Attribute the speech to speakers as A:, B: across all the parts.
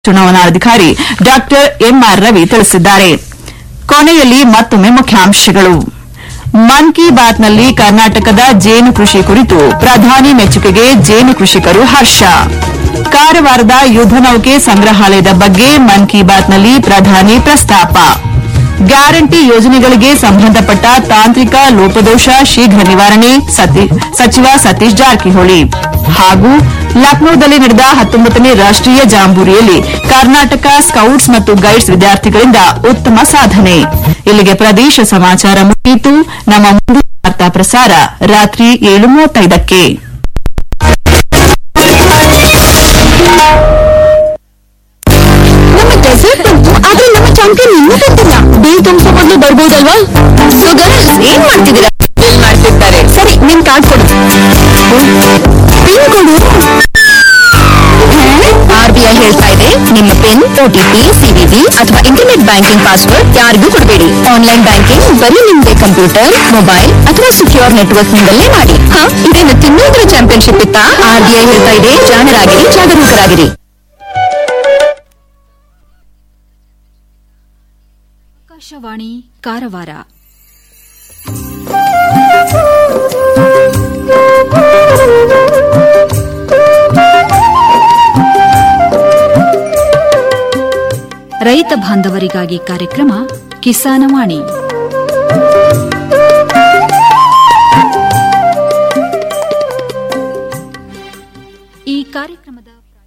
A: ಚುನಾವಣಾಧಿಕಾರಿ doctor M R Ravi ತಿಳಿಸಿದ್ದಾರೆ ಕೊನೆಯಲ್ಲಿ ಮತ್ತೊಮ್ಮೆ ಮುಖ್ಯಾಂಶಗಳು ಮನ್ ಕಿ ಬಾತ್ನಲ್ಲಿ ಕರ್ನಾಟಕದ ಜೇನು ಕೃಷಿ ಕುರಿತು ಪ್ರಧಾನಿ ಮೆಚ್ಚುಗೆಗೆ ಜೇನು ಕೃಷಿಕರು ಹರ್ಷ ಕಾರವಾರದ ಯುದ್ದ ನೌಕೆ ಸಂಗ್ರಹಾಲಯದ ಬಗ್ಗೆ ಮನ್ ಕಿ ಬಾತ್ನಲ್ಲಿ ಪ್ರಧಾನಿ ಪ್ರಸ್ತಾಪ ಗ್ಯಾರಂಟಿ ಯೋಜನೆಗಳಿಗೆ ಸಂಬಂಧಪಟ್ಟ ತಾಂತ್ರಿಕ ಲೋಪದೋಷ ಶೀಘ್ರ ನಿವಾರಣೆ ಸತಿ- ಸಚಿವ ಸತೀಶ್ ಜಾರಕಿಹೊಳಿ ಹಾಗೂ ಲಕ್ನೋದಲ್ಲಿ ನಡೆದ ಹತ್ತೊಂಬತ್ತನೇ ರಾಷ್ಟೀಯ ಜಾಂಬೂರಿಯಲ್ಲಿ ಕರ್ನಾಟಕ ಸ್ಕೌಟ್ಸ್ ಮತ್ತು ಗೈಡ್ಸ್ ವಿದ್ಯಾರ್ಥಿಗಳಿಂದ ಉತ್ತಮ ಸಾಧನೆ ಇಲ್ಲಿಗೆ ಪ್ರದೇಶ ಸಮಾಚಾರ ಮುಗಿಯಿತು ನಮ್ಮ ಮುಂದಿನ ವಾರ್ತಾ ಪ್ರಸಾರ ರಾತ್ರಿ ಏಳು ಮೂವತ್ತೈದಕ್ಕೆ
B: ನಮ್ಮ ಡೆಸರ್ಟ್ ಬಂತು ಆದ್ರೆ ನಮ್ಮ ಚಾಂಪಿಯನ್ ಇನ್ನೂ ಬಂದಿಲ್ಲ ಬಿಲ್ ತುಂಬಿಸೋ ಮೊದಲು ಬರ್ಬೋದಲ್ವಾ ಸೊ ಗೈಸ್ ಏನ್ ಮಾಡ್ತಿದ್ದೀರಾ ಬಿಲ್ ಮಾಡ್ತಿರ್ತಾರೆ ಸರಿ ನಿನ್ ಕಾರ್ಡ್ ಕೊಡು ಪಿನ್ ಕೊಡು ಆರ್ ಬಿ ಐ ಹೇಳ್ತಾ ಇದೆ ನಿಮ್ಮ ಪಿನ್ ಒಟಿಪಿ ಸಿವಿವಿ ಅಥವಾ ಇಂಟರ್ನೆಟ್ ಬ್ಯಾಂಕಿಂಗ್ ಪಾಸ್ವರ್ಡ್ ಯಾರಿಗೂ ಕೊಡಬೇಡಿ ಆನ್ಲೈನ್ ಬ್ಯಾಂಕಿಂಗ್ ಬರೀ ನಿಮ್ಗೆ ಕಂಪ್ಯೂಟರ್ ಮೊಬೈಲ್ ಅಥವಾ ಸೆಕ್ಯೂರ್ ನೆಟ್ವರ್ಕ್ ನಿಂದಲೇ ಮಾಡಿ ಹಾ ಇದೇನು ತಿನ್ನೋದ್ರ ಚಾಂಪಿಯನ್ಶಿಪ್ ಇತ್ತಾ ಆರ್ ಬಿ ಐ ಹೇಳ್ತಾ ಇದೆ ಜಾಣರಾಗಿರಿ ಜಾಗರೂಕರಾಗಿರಿ
C: ಆಕಾಶವಾಣಿ ಕಾರವಾರ ರೈತ ಬಾಂಧವರಿಗಾಗಿ ಕಾರ್ಯಕ್ರಮ ಕಿಸಾನವಾಣಿ ಈ ಕಾರ್ಯಕ್ರಮದ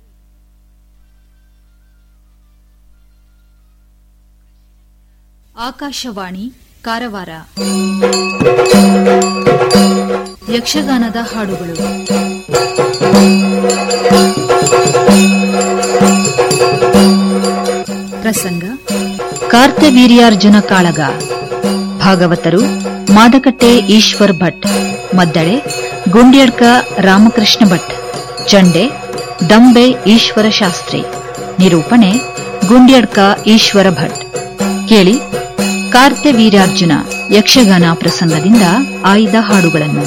C: ಆಕಾಶವಾಣಿ ಕಾರವಾರ ಯಕ್ಷಗಾನದ ಹಾಡುಗಳು ಪ್ರಸಂಗ ಕಾರ್ತವೀರ್ಯಾರ್ಜುನ ಕಾಳಗ ಭಾಗವತರು ಮಾದಕಟ್ಟೆ ಈಶ್ವರ್ ಭಟ್ ಮದ್ದಳೆ ಗುಂಡ್ಯಡ್ಕ ರಾಮಕೃಷ್ಣ ಭಟ್ ಚಂಡೆ ದಂಬೆ ಈಶ್ವರ ಶಾಸ್ತ್ರಿ ನಿರೂಪಣೆ ಗುಂಡ್ಯಡ್ಕ ಈಶ್ವರ ಭಟ್ ಕೇಳಿ ಕಾರ್ತ್ಯವೀರ್ಯಾರ್ಜುನ ಯಕ್ಷಗಾನ ಪ್ರಸಂಗದಿಂದ ಆಯ್ದ ಹಾಡುಗಳನ್ನು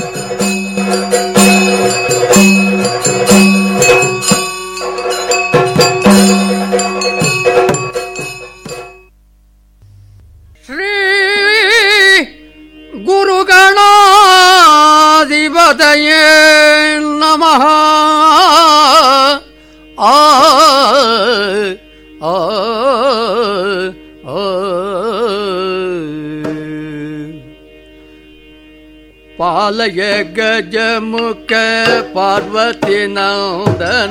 D: ಶ್ರೀ ಗುರುಗಣಾಧಿಪತಯೇ ನಮಃ ಆ ಆ, ಆ. ಪಾಲಯ ಗಜಮುಖ ಪಾರ್ವತಿ ನಂದನ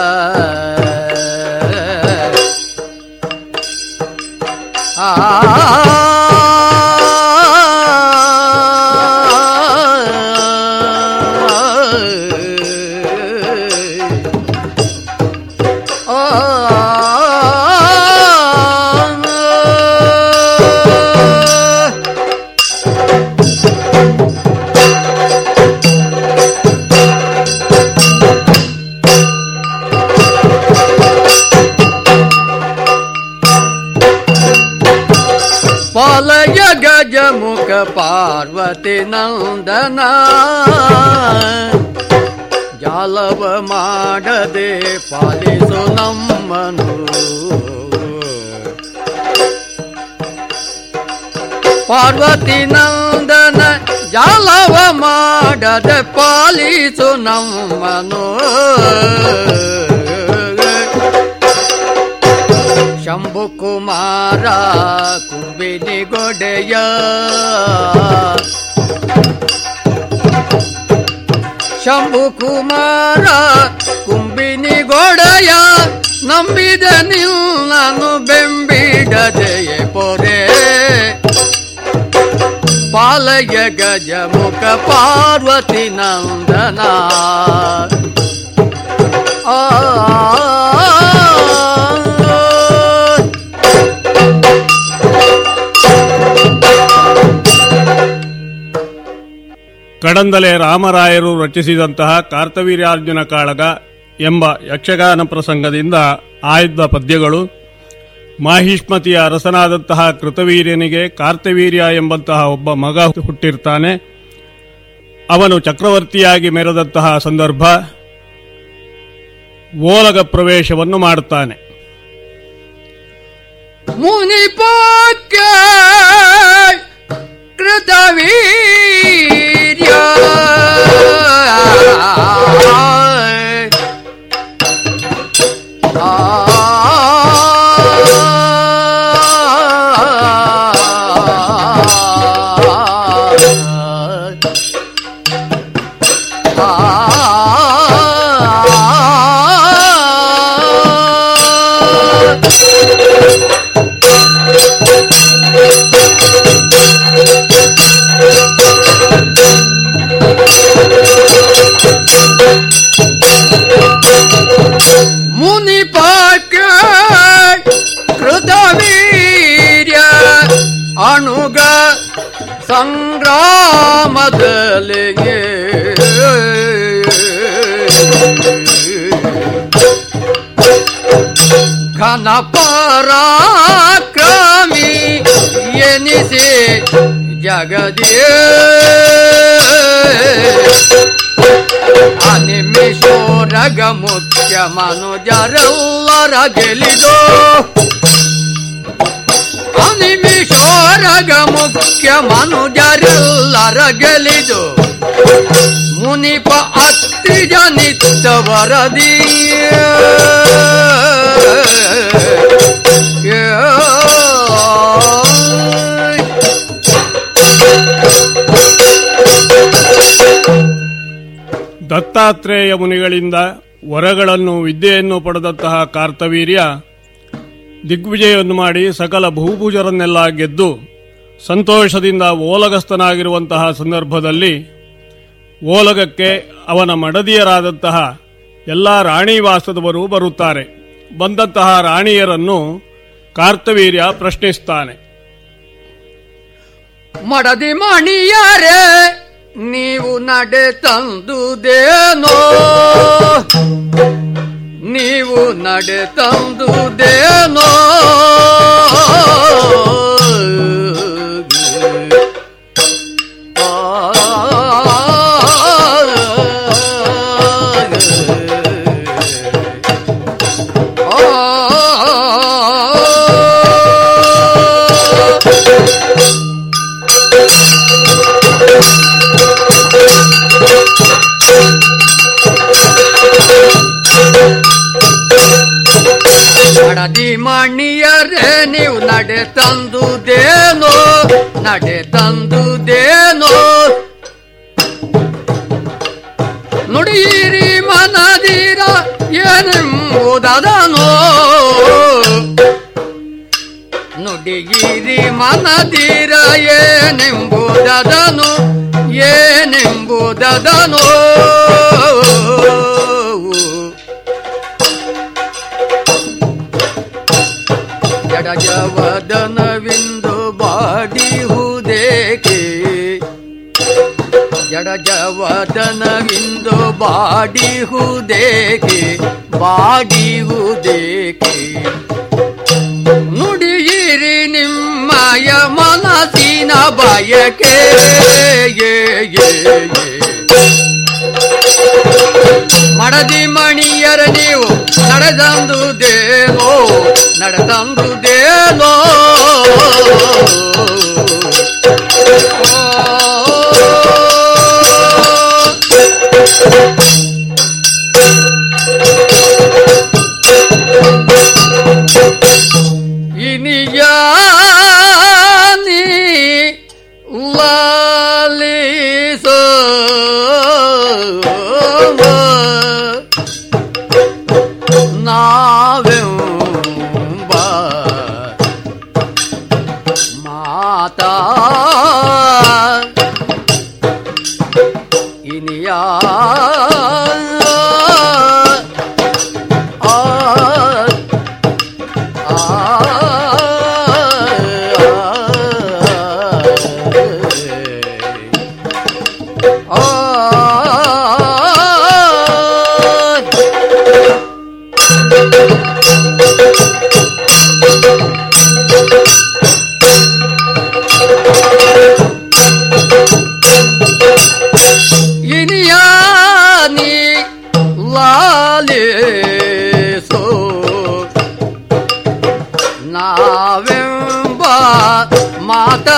D: ಪಾಲಯ ಗಜಮುಖ ಪಾರ್ವತಿ ನಂದನ ಜಾಲವ ಮಾಡದೆ ಪಾಲಿಸು ನಮ್ಮನು ಪಾರ್ವತಿ ನಂದನ ಜಾಲವ ಮಾಡದೆ ಪಾಲಿಸು ನಮ್ಮನು ಶಂಭು ಕುಮಾರ ಕುಂಬಿನಿ ಗೊಡೆಯ ಶಂಭು ಕುಮಾರ ಕುಂಬಿನಿ ಗೊಡೆಯ ನಂಬಿದ ನಿಲ್ಲನು ಬೆಂಬಿಡದೆಯೇ ಪೊರೆ ಪಾಲಯ ಗಜ ಮುಖ ಪಾರ್ವತಿ ನಂದನ ಆ
E: ಕಡಂದಲೆ ರಾಮರಾಯರು ರಚಿಸಿದಂತಹ ಕಾರ್ತವೀರ್ಯಾರ್ಜುನ ಕಾಳಗ ಎಂಬ ಯಕ್ಷಗಾನ ಪ್ರಸಂಗದಿಂದ ಆಯ್ದ ಪದ್ಯಗಳು ಮಾಹಿಷ್ಮತಿಯ ಅರಸನಾದಂತಹ ಕೃತವೀರ್ಯನಿಗೆ ಕಾರ್ತವೀರ್ಯ ಎಂಬಂತಹ ಒಬ್ಬ ಮಗ ಹುಟ್ಟಿರ್ತಾನೆ ಅವನು ಚಕ್ರವರ್ತಿಯಾಗಿ ಮೆರೆದಂತಹ ಸಂದರ್ಭ ಓಲಗ ಪ್ರವೇಶವನ್ನು ಮಾಡುತ್ತಾನೆ
D: ಮುನಿಪಾಕ್ಯ ಕೃತವೀರ್ಯ ಮುನಿಪಾಕ್ಯ ಕೃತವೀರ್ಯ ಅಣುಗ ಸಂಗ್ರಾಮದಲ್ಲಿ ಘನ ಪರಾಕ್ರಮಿ ಎನಿಸಿ ಜಗದಿಯ ಅನಿಮಿಷೋರಗ ಮುಖ್ಯ ಮನುಜರೆಲ್ಲರ ಗೆಲಿದು ಅನಿಮಿಷೋರಗ ಮುಖ್ಯ ಮನುಜರೆಲ್ಲರ ಗೆಲಿದು ಮುನಿಪ ಅತ್ರಿ ಜನಿತ ವರದಿ
E: ದತ್ತಾತ್ರೇಯ ಮುನಿಗಳಿಂದ ವರಗಳನ್ನು ವಿದ್ಯೆಯನ್ನು ಪಡೆದಂತಹ ಕಾರ್ತವೀರ್ಯ ದಿಗ್ವಿಜಯವನ್ನು ಮಾಡಿ ಸಕಲ ಭೂಭುಜರನ್ನೆಲ್ಲ ಗೆದ್ದು ಸಂತೋಷದಿಂದ ಓಲಗಸ್ತನಾಗಿರುವಂತಹ ಸಂದರ್ಭದಲ್ಲಿ ಓಲಗಕ್ಕೆ ಅವನ ಮಡದಿಯರಾದಂತಹ ಎಲ್ಲ ರಾಣಿವಾಸದವರು ಬರುತ್ತಾರೆ ಬಂದಂತಹ ರಾಣಿಯರನ್ನು ಕಾರ್ತವೀರ್ಯ ಪ್ರಶ್ನಿಸ್ತಾನೆ
D: ಮಡದಿ ಮಣಿಯರೆ ನೀವು ನಡೆ ತಂದುದೇನೋ ನೀವು ನಡೆ ತಂದುದೇನೋ ಮಡದಿ ಮಣಿಯರೆ ನೀವು ನಡೆ ತಂದುದೇನೋ ನಡೆ ತಂದುದೇನೋ ನುಡಿಯಿರಿ ಮನದಿರ ಏನೆಂಬುದನೋ ನುಡಿಯಿರಿ ಮನದಿರ ಏನೆಂಬುದನು ಏನೆಂಬುದನೋ ಜಡಜವದನವಿಂದು ಬಾಡಿಹುದೇಕೆ ಜಡಜವದನವಿಂದು ಬಾಡಿಹುದೇಕೆ ಬಾಡಿಹುದೇಕೆ ನುಡಿಯಿರಿ ನಿಮ್ಮಯ ಮನಸ್ಸಿನ ಬಯಕೆ ಏ, ಏ, ಏ. ಮಡದಿ ಮಣಿಯರ ನೀವು ನಡೆದಂದುದೇನೋ ನಡೆದಂದುದೇನೋ ಇನಿಯಾನಿ ಲಾಲಿಸೋ ನಾವೆಂಬ ಮಾತನು ನಾವೆಂಬ ಮಾತ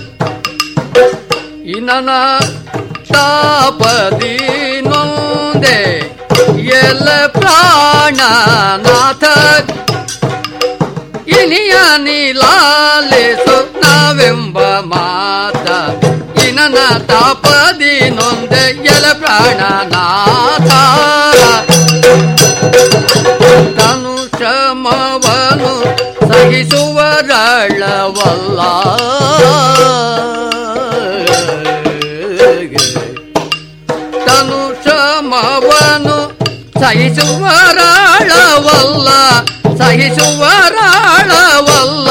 D: ಇನನ ತಾಪದಿ ನೊಂದೆ ಎಲ್ಲ ಪ್ರಾಣನಾಥ ಇನಿಯ ನೀಲಾಲಿಸು ನಾವೆಂಬ ಮಾತ ಇನನ ತಾಪದಿ ನೊಂದೆ ಎಲ ಪ್ರಾಣನಾಥ ತನು ಶ್ರಮವನು ಸಹಿಸುವರಳವಲ್ಲ ತನು ಶ್ರಮವನು ಸಹಿಸುವರಾಳವಲ್ಲ ಸಹಿಸುವರಾಳವಲ್ಲ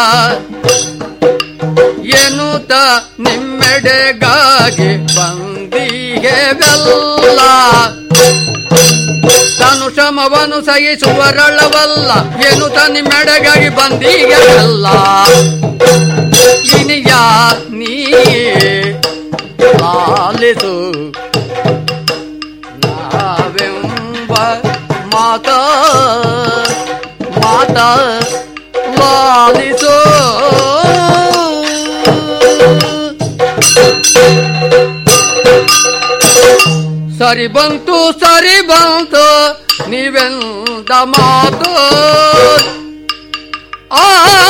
D: ಎನ್ನುತ್ತ ನಿಮ್ಮೆಡೆಗಾಗಿ ಬಂದಿಗೆವೆಲ್ಲ ತಾನು ಶ್ರಮವನ್ನು ಸಹಿಸುವರಳವಲ್ಲ ಎನ್ನುತ್ತ ನಿಮ್ಮೆಡೆಗಾಗಿ ಬಂದಿಗೆವೆಲ್ಲ ಇನಿಯ ನೀ ಲಾಲಿಸು ನಾವೆಂಬ ಮಾತ ಮಾತ ಲಾಲಿಸೋ ಸರಿ ಬಂತು ಸರಿ ಬಂತು ನೀವೆಂದ ಮಾತು ಆ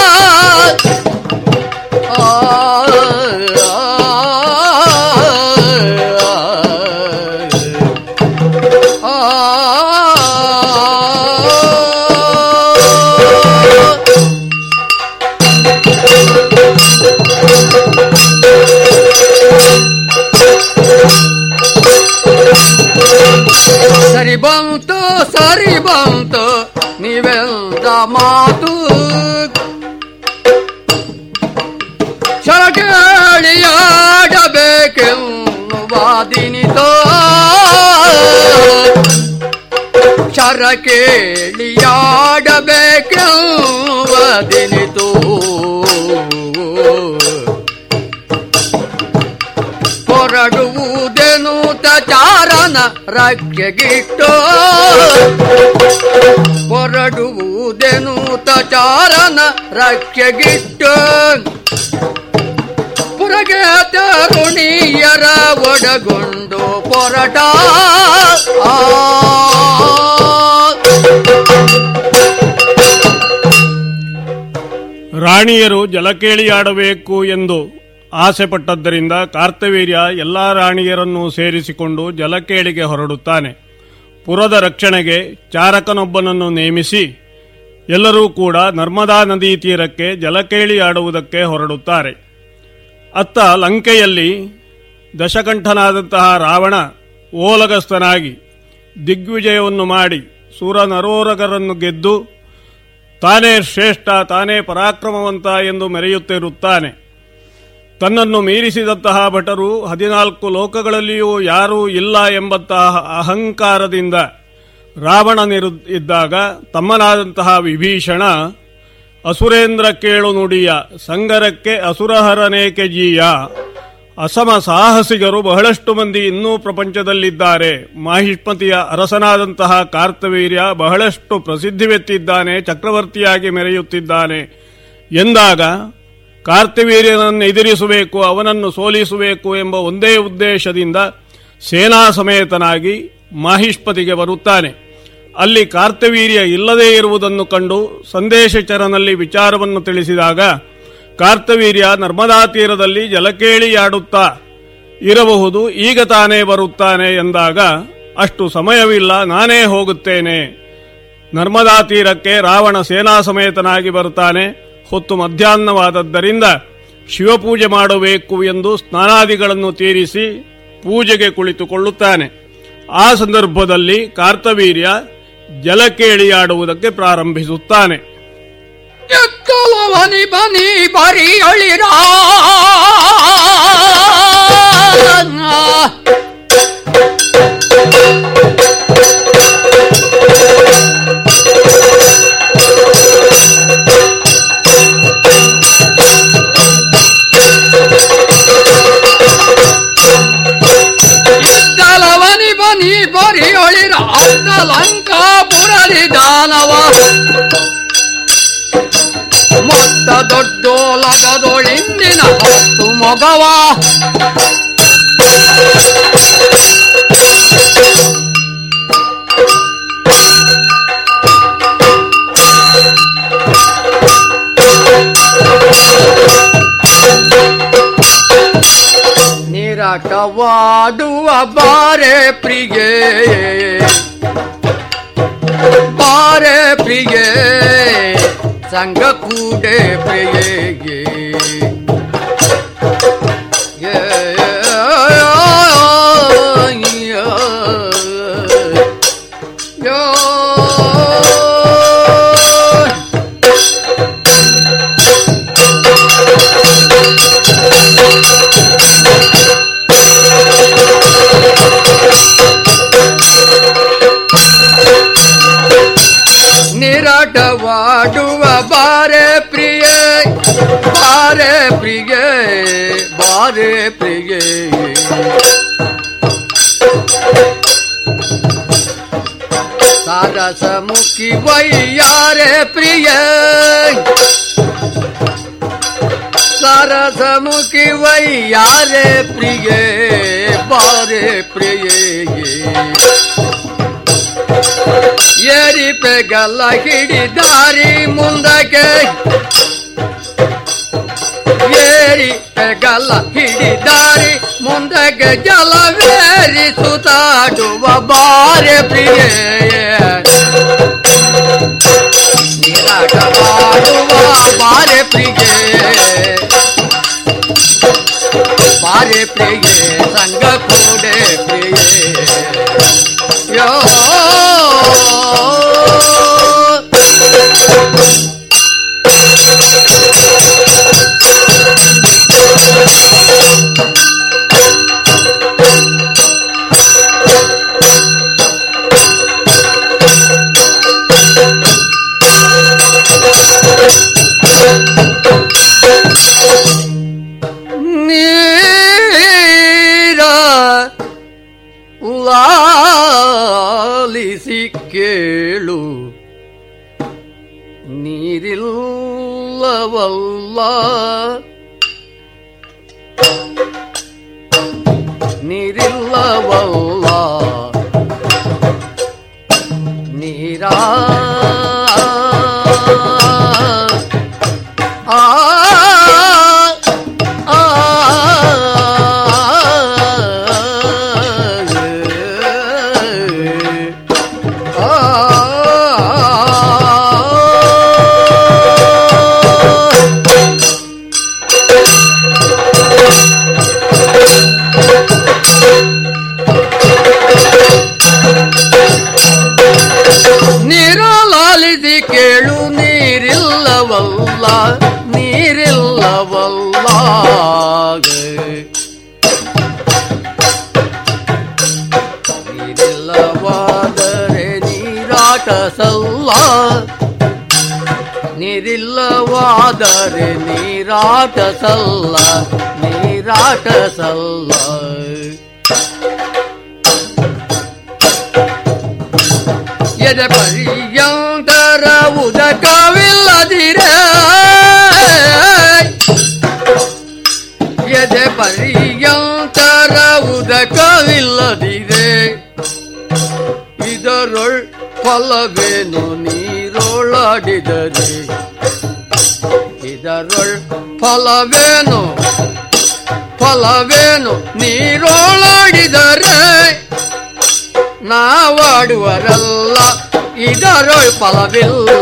D: ಸರಿ ಬಂತು ಸರಿ ಬಂತು ನೀವೆಲ್ದ ಮಾತು ಶರಕೇಳಿಯಾಡಬೇಕೆನ್ನುವಾದಿನಿತೋ ಶರ ಕೇಳಿಯಾಡಬೇಕೆನ್ನುವಾದಿನಿತೋ ಹೊರಡುವುದೆನು ಚಾರನ ರಕ್ಷೆಗಿಟ್ಟು ಹೊರಡುವುದೆನು ಚಾರನ ರಕ್ಷೆಗಿಟ್ಟು ಪುರಗೆ ತರುಣಿಯರ ಒಡಗೊಂಡು ಪೊರಟ ಆ
E: ರಾಣಿಯರು ಜಲಕೇಳಿಯಾಡಬೇಕು ಎಂದು ಆಸೆ ಪಟ್ಟದ್ದರಿಂದ ಕಾರ್ತವೀರ್ಯ ಎಲ್ಲಾ ರಾಣಿಯರನ್ನು ಸೇರಿಸಿಕೊಂಡು ಜಲಕೇಳಿಗೆ ಹೊರಡುತ್ತಾನೆ ಪುರದ ರಕ್ಷಣೆಗೆ ಚಾರಕನೊಬ್ಬನನ್ನು ನೇಮಿಸಿ ಎಲ್ಲರೂ ಕೂಡ ನರ್ಮದಾ ನದಿ ತೀರಕ್ಕೆ ಜಲಕೇಳಿ ಆಡುವುದಕ್ಕೆ ಹೊರಡುತ್ತಾರೆ ಅತ್ತ ಲಂಕೆಯಲ್ಲಿ ದಶಕಂಠನಾದಂತಹ ರಾವಣ ಓಲಗಸ್ತನಾಗಿ ದಿಗ್ವಿಜಯವನ್ನು ಮಾಡಿ ಸುರನರೋರಗರನ್ನು ಗೆದ್ದು ತಾನೇ ಶ್ರೇಷ್ಠ ತಾನೇ ಪರಾಕ್ರಮವಂತ ಎಂದು ಮೆರೆಯುತ್ತಿರುತ್ತಾನೆ ತನ್ನನ್ನು ಮೀರಿಸಿದಂತಹ ಭಟರು ಹದಿನಾಲ್ಕು ಲೋಕಗಳಲ್ಲಿಯೂ ಯಾರೂ ಇಲ್ಲ ಎಂಬಂತಹ ಅಹಂಕಾರದಿಂದ ರಾವಣನಿರು ಇದ್ದಾಗ ತಮ್ಮನಾದಂತಹ ವಿಭೀಷಣ ಅಸುರೇಂದ್ರ ಕೇಳು ನುಡಿಯ ಸಂಗರಕ್ಕೆ ಅಸುರಹರನೇಕೆ ಜೀಯ ಅಸಮ ಸಾಹಸಿಗರು ಬಹಳಷ್ಟು ಮಂದಿ ಇನ್ನೂ ಪ್ರಪಂಚದಲ್ಲಿದ್ದಾರೆ ಮಾಹಿಷ್ಮತಿಯ ಅರಸನಾದಂತಹ ಕಾರ್ತವೀರ್ಯ ಬಹಳಷ್ಟು ಪ್ರಸಿದ್ಧಿವೆತ್ತಿದ್ದಾನೆ ಚಕ್ರವರ್ತಿಯಾಗಿ ಮೆರೆಯುತ್ತಿದ್ದಾನೆ ಎಂದಾಗ ಕಾರ್ತವೀರ್ಯನನ್ನು ಎದುರಿಸಬೇಕು ಅವನನ್ನು ಸೋಲಿಸಬೇಕು ಎಂಬ ಒಂದೇ ಉದ್ದೇಶದಿಂದ ಸೇನಾ ಸಮೇತನಾಗಿ ಮಾಹಿಷ್ಪತಿಗೆ ಬರುತ್ತಾನೆ ಅಲ್ಲಿ ಕಾರ್ತವೀರ್ಯ ಇಲ್ಲದೇ ಇರುವುದನ್ನು ಕಂಡು ಸಂದೇಶಚರನಲ್ಲಿ ವಿಚಾರವನ್ನು ತಿಳಿಸಿದಾಗ ಕಾರ್ತವೀರ್ಯ ನರ್ಮದಾ ತೀರದಲ್ಲಿ ಜಲಕೇಳಿಯಾಡುತ್ತಾ ಇರಬಹುದು ಈಗ ತಾನೇ ಬರುತ್ತಾನೆ ಎಂದಾಗ ಅಷ್ಟು ಸಮಯವಿಲ್ಲ ನಾನೇ ಹೋಗುತ್ತೇನೆ ನರ್ಮದಾ ತೀರಕ್ಕೆ ರಾವಣ ಸೇನಾ ಸಮೇತನಾಗಿ ಬರುತ್ತಾನೆ ಹೊತ್ತು ಮಧ್ಯಾಹ್ನವಾದದ್ದರಿಂದ ಶಿವಪೂಜೆ ಮಾಡಬೇಕು ಎಂದು ಸ್ನಾನಾದಿಗಳನ್ನು ತೀರಿಸಿ ಪೂಜೆಗೆ ಕುಳಿತುಕೊಳ್ಳುತ್ತಾನೆ ಆ ಸಂದರ್ಭದಲ್ಲಿ ಕಾರ್ತವೀರ್ಯ ಜಲಕೇಳಿಯಾಡುವುದಕ್ಕೆ ಪ್ರಾರಂಭಿಸುತ್ತಾನೆ
D: ಎತ್ತಲು ಬನಿ ಬನಿ ಬರಿ ಅಳಿರ ಎತ್ತಲವನಿ ಬನಿ ಬರಿ ಅಳಿರ ಅತ್ತ ಲಂಕಾಪುರದಿ ದಾನವ ಮೊತ್ತ ದೊಡ್ಡೋಲಗದೊಳಿಂದಿನ ಹೊತ್ತು ಮೊಗವ ನಿರಾಟವಾಡುವ ಬಾರೆ ಪ್ರಿಯೆ ಬಾರೆ ಪ್ರಿಯೆ ಸಂಗ ಕೂಡೆ ಪ್ರಿಯೆಗೆ ನಿರಾಟವಾಡುವ ಬಾರೆ ಪ್ರಿಯೆ ಬಾರೆ ಪ್ರಿಯೆ ಬಾರೆ ಪ್ರಿಯೆ ಸಾರಸ ಮುಖಿ ವೈಯಾರೆ ಪ್ರಿಯ ಸರಸ ಮುಖಿ ವೈಯಾರೆ ಪ್ರಿಯ ಬಾರೆ ಪ್ರಿಯ ಏರಿ ಪೆಗಲ್ಲ ಹಿಡಿದಾರಿ ಮುಂದಕ್ಕೆ ಏರಿ ಪೆಗಲ್ಲ ಹಿಡಿದಾರಿ ಮುಂದಕ್ಕೆ ಜಲವೇರಿ ಸುತ್ತಾಡುವ ಬಾರೆ ಪ್ರಿಯೇ ನಿರಾಟವಾಡುವ ಬಾರೆ ಪ್ರಿಯೇ ಬಾರೆ ಪ್ರಿಯೇ ಸಂಗ ಕೂಡೆ ಪ್ರಿಯೇ ಯೋ ನೀರ ಲಾಲಿಸಿ ಕೇಳು ನೀರಿಲ್ಲವಲ್ಲ ನೀರಿಲ್ಲವಲ್ಲ ನೀರಾ ಆ ಆ ನೀರಲಾಲಿಸಿ ಕೇಳು ನೀರಿಲ್ಲವಲ್ಲ ನೀರಿಲ್ಲವಲ್ಲ ನೀರಿಲ್ಲವಾದರೆ ನೀರಾಟ ಸಲ್ಲ ನೀರಿಲ್ಲವಾದರೆ ನೀರಾಟ ಸಲ್ಲ ನೀರಾಟ ಸಲ್ಲ ಎದೆ ಪರ್ಯಂತರ ಉದಕವಿಲ್ಲದಿರೆ ಎದೆ ಪರ್ಯಂತರ ಉದಕವಿಲ್ಲದಿರೆ ಇದರೊಳ್ ಫಲವೇನು ನೀರೊಳಡಿದರೆ ಇದರೊಳ್ ಫಲವೇನು ಫಲವೇನು ನೀರೊಳಡಿದರೆ ನಾವಾಡುವರಲ್ಲ ಇದರೊಳ್ ಫಲವಿಲ್ಲ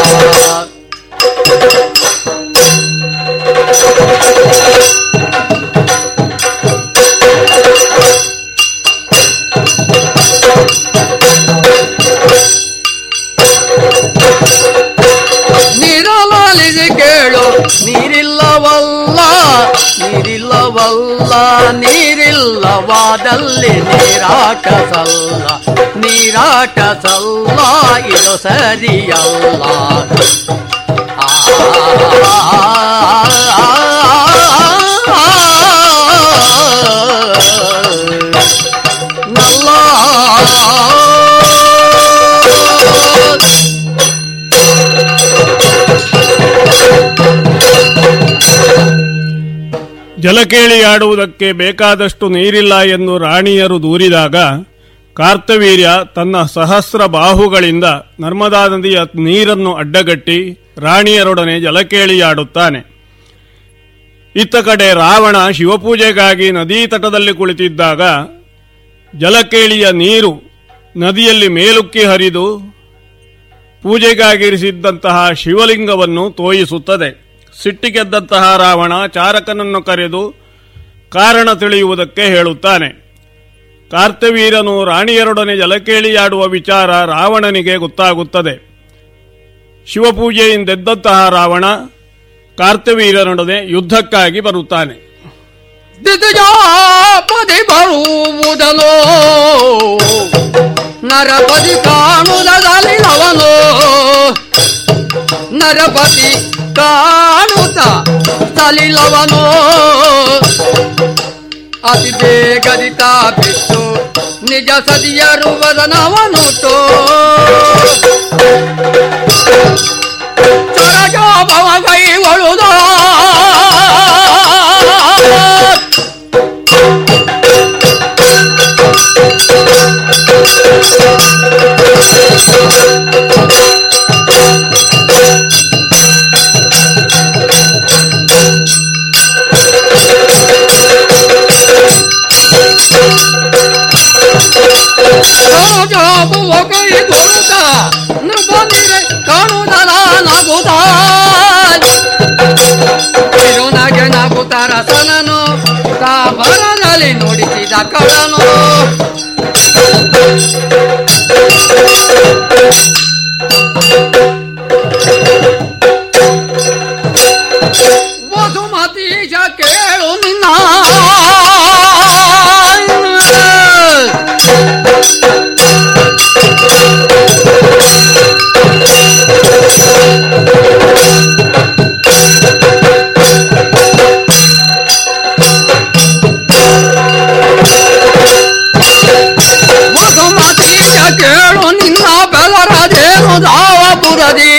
D: ನೀರಲಾಲಿದೆ ಕೇಳು ನೀರಿಲ್ಲವಲ್ಲ ನೀರಿಲ್ಲವಲ್ಲ ನೀರಿಲ್ಲವಾದಲ್ಲಿ ನೀರಾಟ ಸಲ್ಲ ನೀರಾಟ ಸಲ್ಲ ಇದು ಸರಿಯಲ್ಲ ಆ, ನಲ್ಲ
E: ಜಲಕೇಳಿಯಾಡುವುದಕ್ಕೆ ಬೇಕಾದಷ್ಟು ನೀರಿಲ್ಲ ಎಂದು ರಾಣಿಯರು ದೂರಿದಾಗ ಕಾರ್ತವೀರ್ಯ ತನ್ನ ಸಹಸ್ರ ಬಾಹುಗಳಿಂದ ನರ್ಮದಾ ನದಿಯ ನೀರನ್ನು ಅಡ್ಡಗಟ್ಟಿ ರಾಣಿಯರೊಡನೆ ಜಲಕೇಳಿಯಾಡುತ್ತಾನೆ ಇತ್ತ ಕಡೆ ರಾವಣ ಶಿವಪೂಜೆಗಾಗಿ ನದೀ ತಟದಲ್ಲಿ ಕುಳಿತಿದ್ದಾಗ ಜಲಕೇಳಿಯ ನೀರು ನದಿಯಲ್ಲಿ ಮೇಲುಕ್ಕಿ ಹರಿದು ಪೂಜೆಗಾಗಿರಿಸಿದ್ದಂತಹ ಶಿವಲಿಂಗವನ್ನು ತೋಯಿಸುತ್ತದೆ ಸಿಟ್ಟಿಗೆದ್ದಂತಹ ರಾವಣ ಚಾರಕನನ್ನು ಕರೆದು ಕಾರಣ ತಿಳಿಯುವುದಕ್ಕೆ ಹೇಳುತ್ತಾನೆ ಕಾರ್ತವೀರನು ರಾಣಿಯರೊಡನೆ ಜಲಕೇಳಿಯಾಡುವ ವಿಚಾರ ರಾವಣನಿಗೆ ಗೊತ್ತಾಗುತ್ತದೆ ಶಿವಪೂಜೆಯಿಂದೆದ್ದಂತಹ ರಾವಣ ಕಾರ್ತವೀರನೊಡನೆ ಯುದ್ಧಕ್ಕಾಗಿ ಬರುತ್ತಾನೆ
D: ದಿತಜಾಪದಿ ಬರುವುದನು ನರಪತಿ ಕಾಣುವುದಲಿನವನು ನರಪತಿ ಕಾಣುತ್ತ ಸಲಿಲವನು ಅತಿ ಬೇಗದಿತ ಬಿಟ್ಟು ನಿಜ ಸದಿಯರು ವದನವನು ತೋ ಚರಜೋಪವ ಕೈಗೊಳ್ಳುದ ಚರಜೋಪವ ಕೈಗೊಳ್ಳುತ್ತ ನೃಪನಿರೆ ಕಾಣುದನ ನಗುತ್ತ ತಿರುನಗೆ ನಗುತ್ತ ರಸನನು ತಾಬರದಲ್ಲಿ ನುಡಿಸಿದ ಕಳನು ವಸುಮತೀಶ ಕೇಳು ನಿನ್ನ ವಸುಮತೀಶ ಕೇಳು ನಿನ್ನ ಬೆದರದೇನು ದಾವಪುರದಿ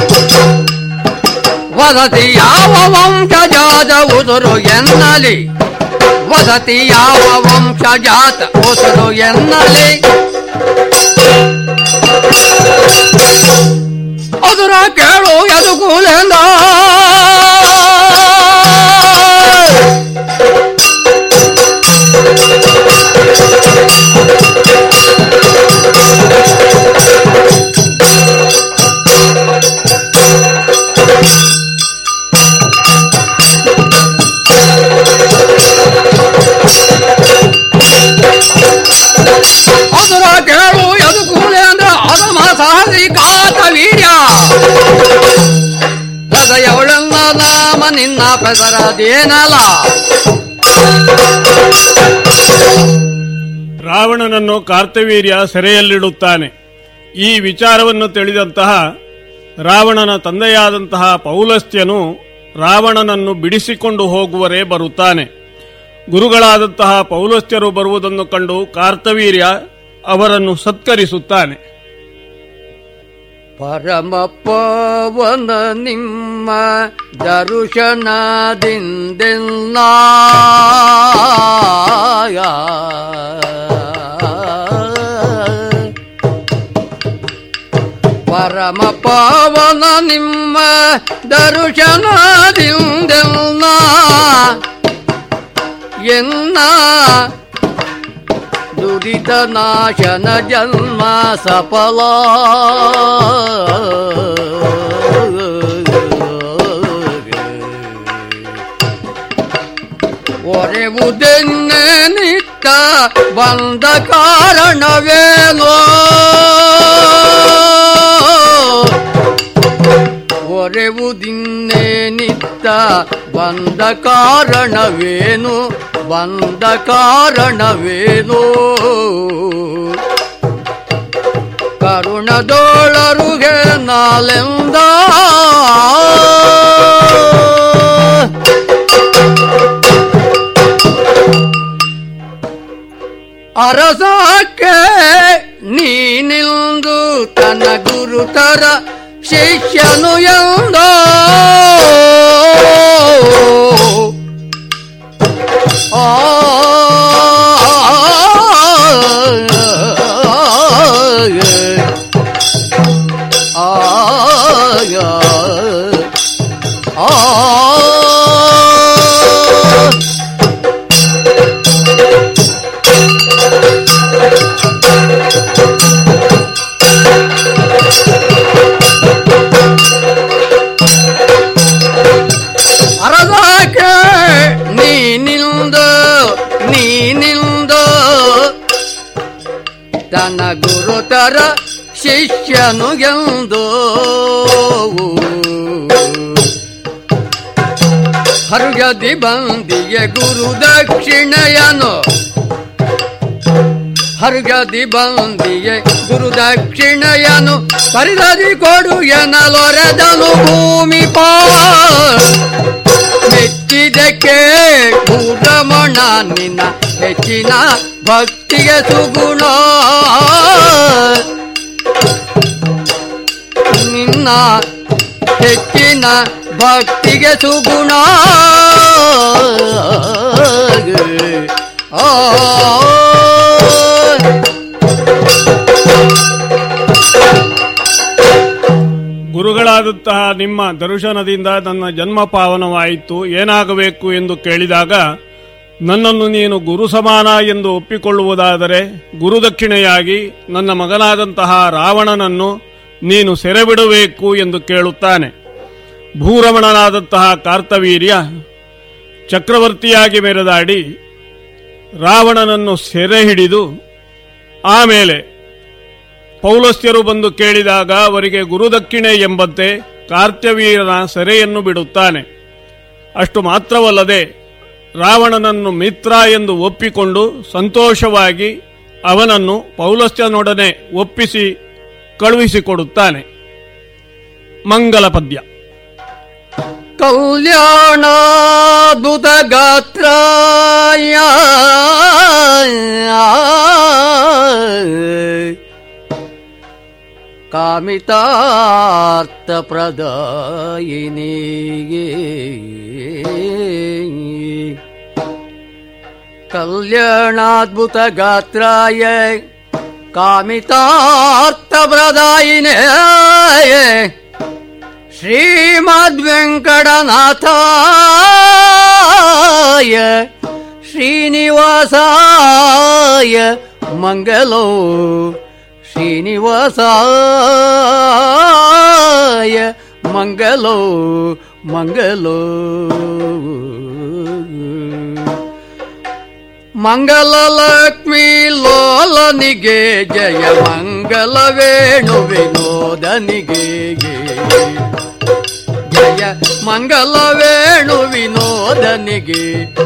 D: ವದತಿ ಯಾವ ವಂಶಜಾತ ಉದುರು ಎನ್ನಲಿ ವದತಿ ಯಾವ ವಂಶಜಾತ ಉದುರು ಎನ್ನಲಿ ಅದುರ ಕೇಳು ಎದುಕೂಲೆಂದ ಅದುರ ಕೇಳು ಎದುಕೂಲೆಂದ್ರ ಅದಮ ಸಹಸಿ ಕಾತ ವೀರ್ಯ ಹೃದಯವಳೆಲ್ಲ ನಾಮ ನಿನ್ನ ಪೆಸರದೇನಲ
E: ರಾವಣನನ್ನು ಕಾರ್ತವೀರ್ಯ ಸೆರೆಯಲ್ಲಿಡುತ್ತಾನೆ ಈ ವಿಚಾರವನ್ನು ತಿಳಿದಂತಹ ರಾವಣನ ತಂದೆಯಾದಂತಹ ಪೌಲಸ್ತ್ಯನು ರಾವಣನನ್ನು ಬಿಡಿಸಿಕೊಂಡು ಹೋಗುವರೇ ಬರುತ್ತಾನೆ ಗುರುಗಳಾದಂತಹ ಪೌಲಸ್ತ್ಯರು ಬರುವುದನ್ನು ಕಂಡು ಕಾರ್ತವೀರ್ಯ ಅವರನ್ನು ಸತ್ಕರಿಸುತ್ತಾನೆ
D: ಪರಮ ಪವನ ನಿಮ್ಮ ದರುಶನದಿಂದೆಲ್ಲ ಪರಮ ಪವನ ನಿಮ್ಮ ದರುಶನದಿಂದೆಲ್ಲ ಎನ್ನ ದುರಿತ ನಾಶನ ಜನ್ಮ ಸಫಲ ಒರೆವುದೆನ್ನೆ ನಿತ್ತ ಬಂದ ಕಾರಣವೇನೋ ಒರೆವುದಿನ್ನೆ ನಿತ್ತ ಬಂದ ಕಾರಣವೇನು ಬಂದ ಕಾರಣವೇನು ಕರುಣದೋಳರುಗೆ ನಾಲೆಂದ ಅರಸಕ್ಕೆ ನೀನಿಂದು ತನ್ನ ಗುರುತರ ಶಿಷ್ಯನು ಎಂದೋ ಆ ಅರದಾಕೆ ನೀನಿಂದ ನೀನಿಂದ ತನ್ನ ಗುರುತರ ಶಿಷ್ಯನು ಎಂದು ಹರುಗದಿ ಬಂದಿಗೆ ಗುರು ದಕ್ಷಿಣೆಯನು ಹರುಗದಿ ಬಂದಿಗೆ ಗುರು ದಕ್ಷಿಣೆಯನು ಪರಿದದಿ ಕೊಡು ಎನ್ನಲೊರೆದನು ಭೂಮಿ ಪಾ ಮೆಚ್ಚಿದಕ್ಕೆ ಭೂರಮಣ ನಿನ್ನ ಹೆಚ್ಚಿನ ಭಕ್ತಿಗೆ ಸುಗುಣ ನಿನ್ನ ಹೆಚ್ಚಿನ ಭಕ್ತಿಗೆ ಸುಗುಣ ಆ
E: ಗುರುಗಳಾದಂತಹ ನಿಮ್ಮ ದರ್ಶನದಿಂದ ನನ್ನ ಜನ್ಮ ಪಾವನವಾಯಿತು ಏನಾಗಬೇಕು ಎಂದು ಕೇಳಿದಾಗ ನನ್ನನ್ನು ನೀನು ಗುರು ಸಮಾನ ಎಂದು ಒಪ್ಪಿಕೊಳ್ಳುವುದಾದರೆ ಗುರುದಕ್ಷಿಣೆಯಾಗಿ ನನ್ನ ಮಗನಾದಂತಹ ರಾವಣನನ್ನು ನೀನು ಸೆರೆಬಿಡಬೇಕು ಎಂದು ಕೇಳುತ್ತಾನೆ ಭೂರಮಣನಾದಂತಹ ಕಾರ್ತವೀರ್ಯ ಚಕ್ರವರ್ತಿಯಾಗಿ ಮೆರೆದಾಡಿ ರಾವಣನನ್ನು ಸೆರೆ ಹಿಡಿದು ಆಮೇಲೆ ಪೌಲಸ್ತ್ಯರು ಬಂದು ಕೇಳಿದಾಗ ಅವರಿಗೆ ಗುರುದಕ್ಷಿಣೆ ಎಂಬಂತೆ ಕಾರ್ತ್ಯವೀರನ ಸೆರೆಯನ್ನು ಬಿಡುತ್ತಾನೆ ಅಷ್ಟು ಮಾತ್ರವಲ್ಲದೆ ರಾವಣನನ್ನು ಮಿತ್ರ ಎಂದು ಒಪ್ಪಿಕೊಂಡು ಸಂತೋಷವಾಗಿ ಅವನನ್ನು ಪೌಲಸ್ತ್ಯನೊಡನೆ ಒಪ್ಪಿಸಿ ಕಳುಹಿಸಿಕೊಡುತ್ತಾನೆ ಮಂಗಲ ಪದ್ಯ
D: ಕಲ್ಯಾಣಾದ್ಭುತ ಗಾತ್ರಾಯ ಕಾಮಿತಾರ್ಥ ಪ್ರದಾಯಿನಿಗೆ ಕಲ್ಯಾಣಾದ್ಭುತ ಗಾತ್ರಾಯ ಕಾಮಿತಾರ್ಥ ಪ್ರದಾಯಿನೇ ಶ್ರೀಮದ್ವೆಂಕಟನಾಥಾಯ ಶ್ರೀನಿವಾಸಾಯ ಮಂಗಲೋ ಶ್ರೀನಿವಾಸಾಯ ಮಂಗಲೋ ಮಂಗಲೋ ಮಂಗಲ ಲಕ್ಷ್ಮೀ ಲೋಲನಿಗೆ ಜಯ ಮಂಗಲ ವೇಣು ವಿನೋದನಿಗೆ ಜಯ ಮಂಗಲ ವೇಣು ವಿನೋದನಿಗೆ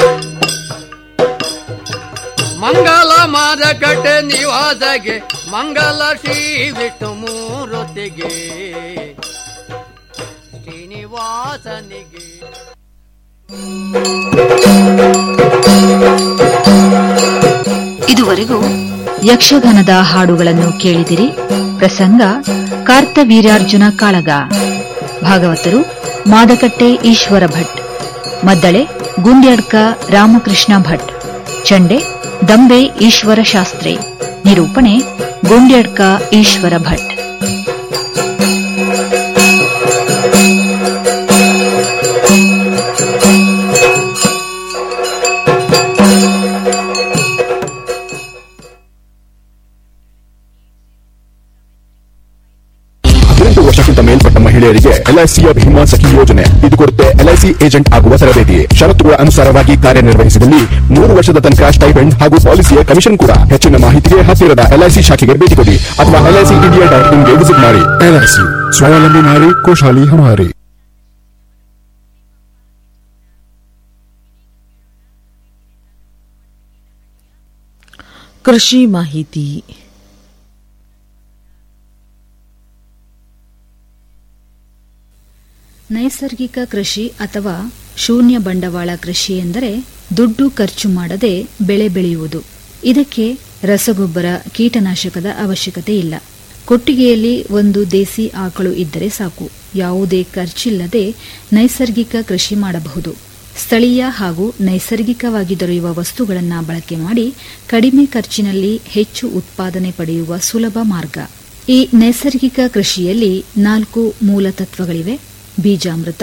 D: ಮಂಗಲ ಮಾದಕಟ ನಿವಾಸಗೆ ಮಂಗಲ ಶ್ರೀ ವಿಷ್ಣು ಮೂರುತಿಗೆ ಶ್ರೀನಿವಾಸನಿಗೆ
C: ಇದುವರೆಗೂ ಯಕ್ಷಗಾನದ ಹಾಡುಗಳನ್ನು ಕೇಳಿದಿರಿ ಪ್ರಸಂಗ ಕಾರ್ತವೀರ್ಯಾರ್ಜುನ ಕಾಳಗ ಭಾಗವತರು ಮಾದಕಟ್ಟೆ ಈಶ್ವರ ಭಟ್ ಮದ್ದಳೆ ಗುಂಡ್ಯಡ್ಕ ರಾಮಕೃಷ್ಣ ಭಟ್ ಚಂಡೆ ದಂಬೆ ಈಶ್ವರ ಶಾಸ್ತ್ರಿ ನಿರೂಪಣೆ ಗುಂಡ್ಯಡ್ಕ ಈಶ್ವರ ಭಟ್
F: ಹದಿನೆಂಟು ವರ್ಷಕ್ಕಿಂತ ಮೇಲ್ಪಟ್ಟ ಮಹಿಳೆಯರಿಗೆ ಎಲ್ಐಸಿಯ ಭೀಮಾ ಸಖಿ ಯೋಜನೆ ಇದು ಕೊಡುತ್ತೆ ಎಲ್ಐಸಿ ಏಜೆಂಟ್ ಆಗುವ ತರಬೇತಿ ಷರತ್ತುಗಳ ಅನುಸಾರವಾಗಿ ಕಾರ್ಯನಿರ್ವಹಿಸಿದಲ್ಲಿ ಮೂರು ವರ್ಷದ ತನಕ ಸ್ಟೈಪೆಂಡ್ ಹಾಗೂ ಪಾಲಿಸಿಯ ಕಮಿಷನ್ ಕೂಡ ಹೆಚ್ಚಿನ ಮಾಹಿತಿಗೆ ಹತ್ತಿರದ ಎಲ್ಐಸಿ ಶಾಖೆಗೆ ಭೇಟಿ ಕೊಡಿ ಅಥವಾ ಎಲ್ಐಸಿ ಇಂಡಿಯಾ ಡಾಟ್ ಇನ್ಗೆ ವಿಸಿಟ್ ಮಾಡಿ ಎಲ್ಐಸಿ ಸ್ವಾವಲಂಬಿ ನಾರಿ ಖುಷಾಲಿ ಹಮಾರಿ
G: ಕೃಷಿ ಮಾಹಿತಿ
C: ನೈಸರ್ಗಿಕ ಕೃಷಿ ಅಥವಾ ಶೂನ್ಯ ಬಂಡವಾಳ ಕೃಷಿ ಎಂದರೆ ದುಡ್ಡು ಖರ್ಚು ಮಾಡದೆ ಬೆಳೆ ಬೆಳೆಯುವುದು ಇದಕ್ಕೆ ರಸಗೊಬ್ಬರ ಕೀಟನಾಶಕದ ಅವಶ್ಯಕತೆ ಇಲ್ಲ ಕೊಟ್ಟಿಗೆಯಲ್ಲಿ ಒಂದು ದೇಸಿ ಆಕಳು ಇದ್ದರೆ ಸಾಕು ಯಾವುದೇ ಖರ್ಚಿಲ್ಲದೆ ನೈಸರ್ಗಿಕ ಕೃಷಿ ಮಾಡಬಹುದು ಸ್ಥಳೀಯ ಹಾಗೂ ನೈಸರ್ಗಿಕವಾಗಿ ದೊರೆಯುವ ವಸ್ತುಗಳನ್ನು ಬಳಕೆ ಮಾಡಿ ಕಡಿಮೆ ಖರ್ಚಿನಲ್ಲಿ ಹೆಚ್ಚು ಉತ್ಪಾದನೆ ಪಡೆಯುವ ಸುಲಭ ಮಾರ್ಗ ಈ ನೈಸರ್ಗಿಕ ಕೃಷಿಯಲ್ಲಿ ನಾಲ್ಕು ಮೂಲ ತತ್ವಗಳಿವೆ ಬೀಜಾಮೃತ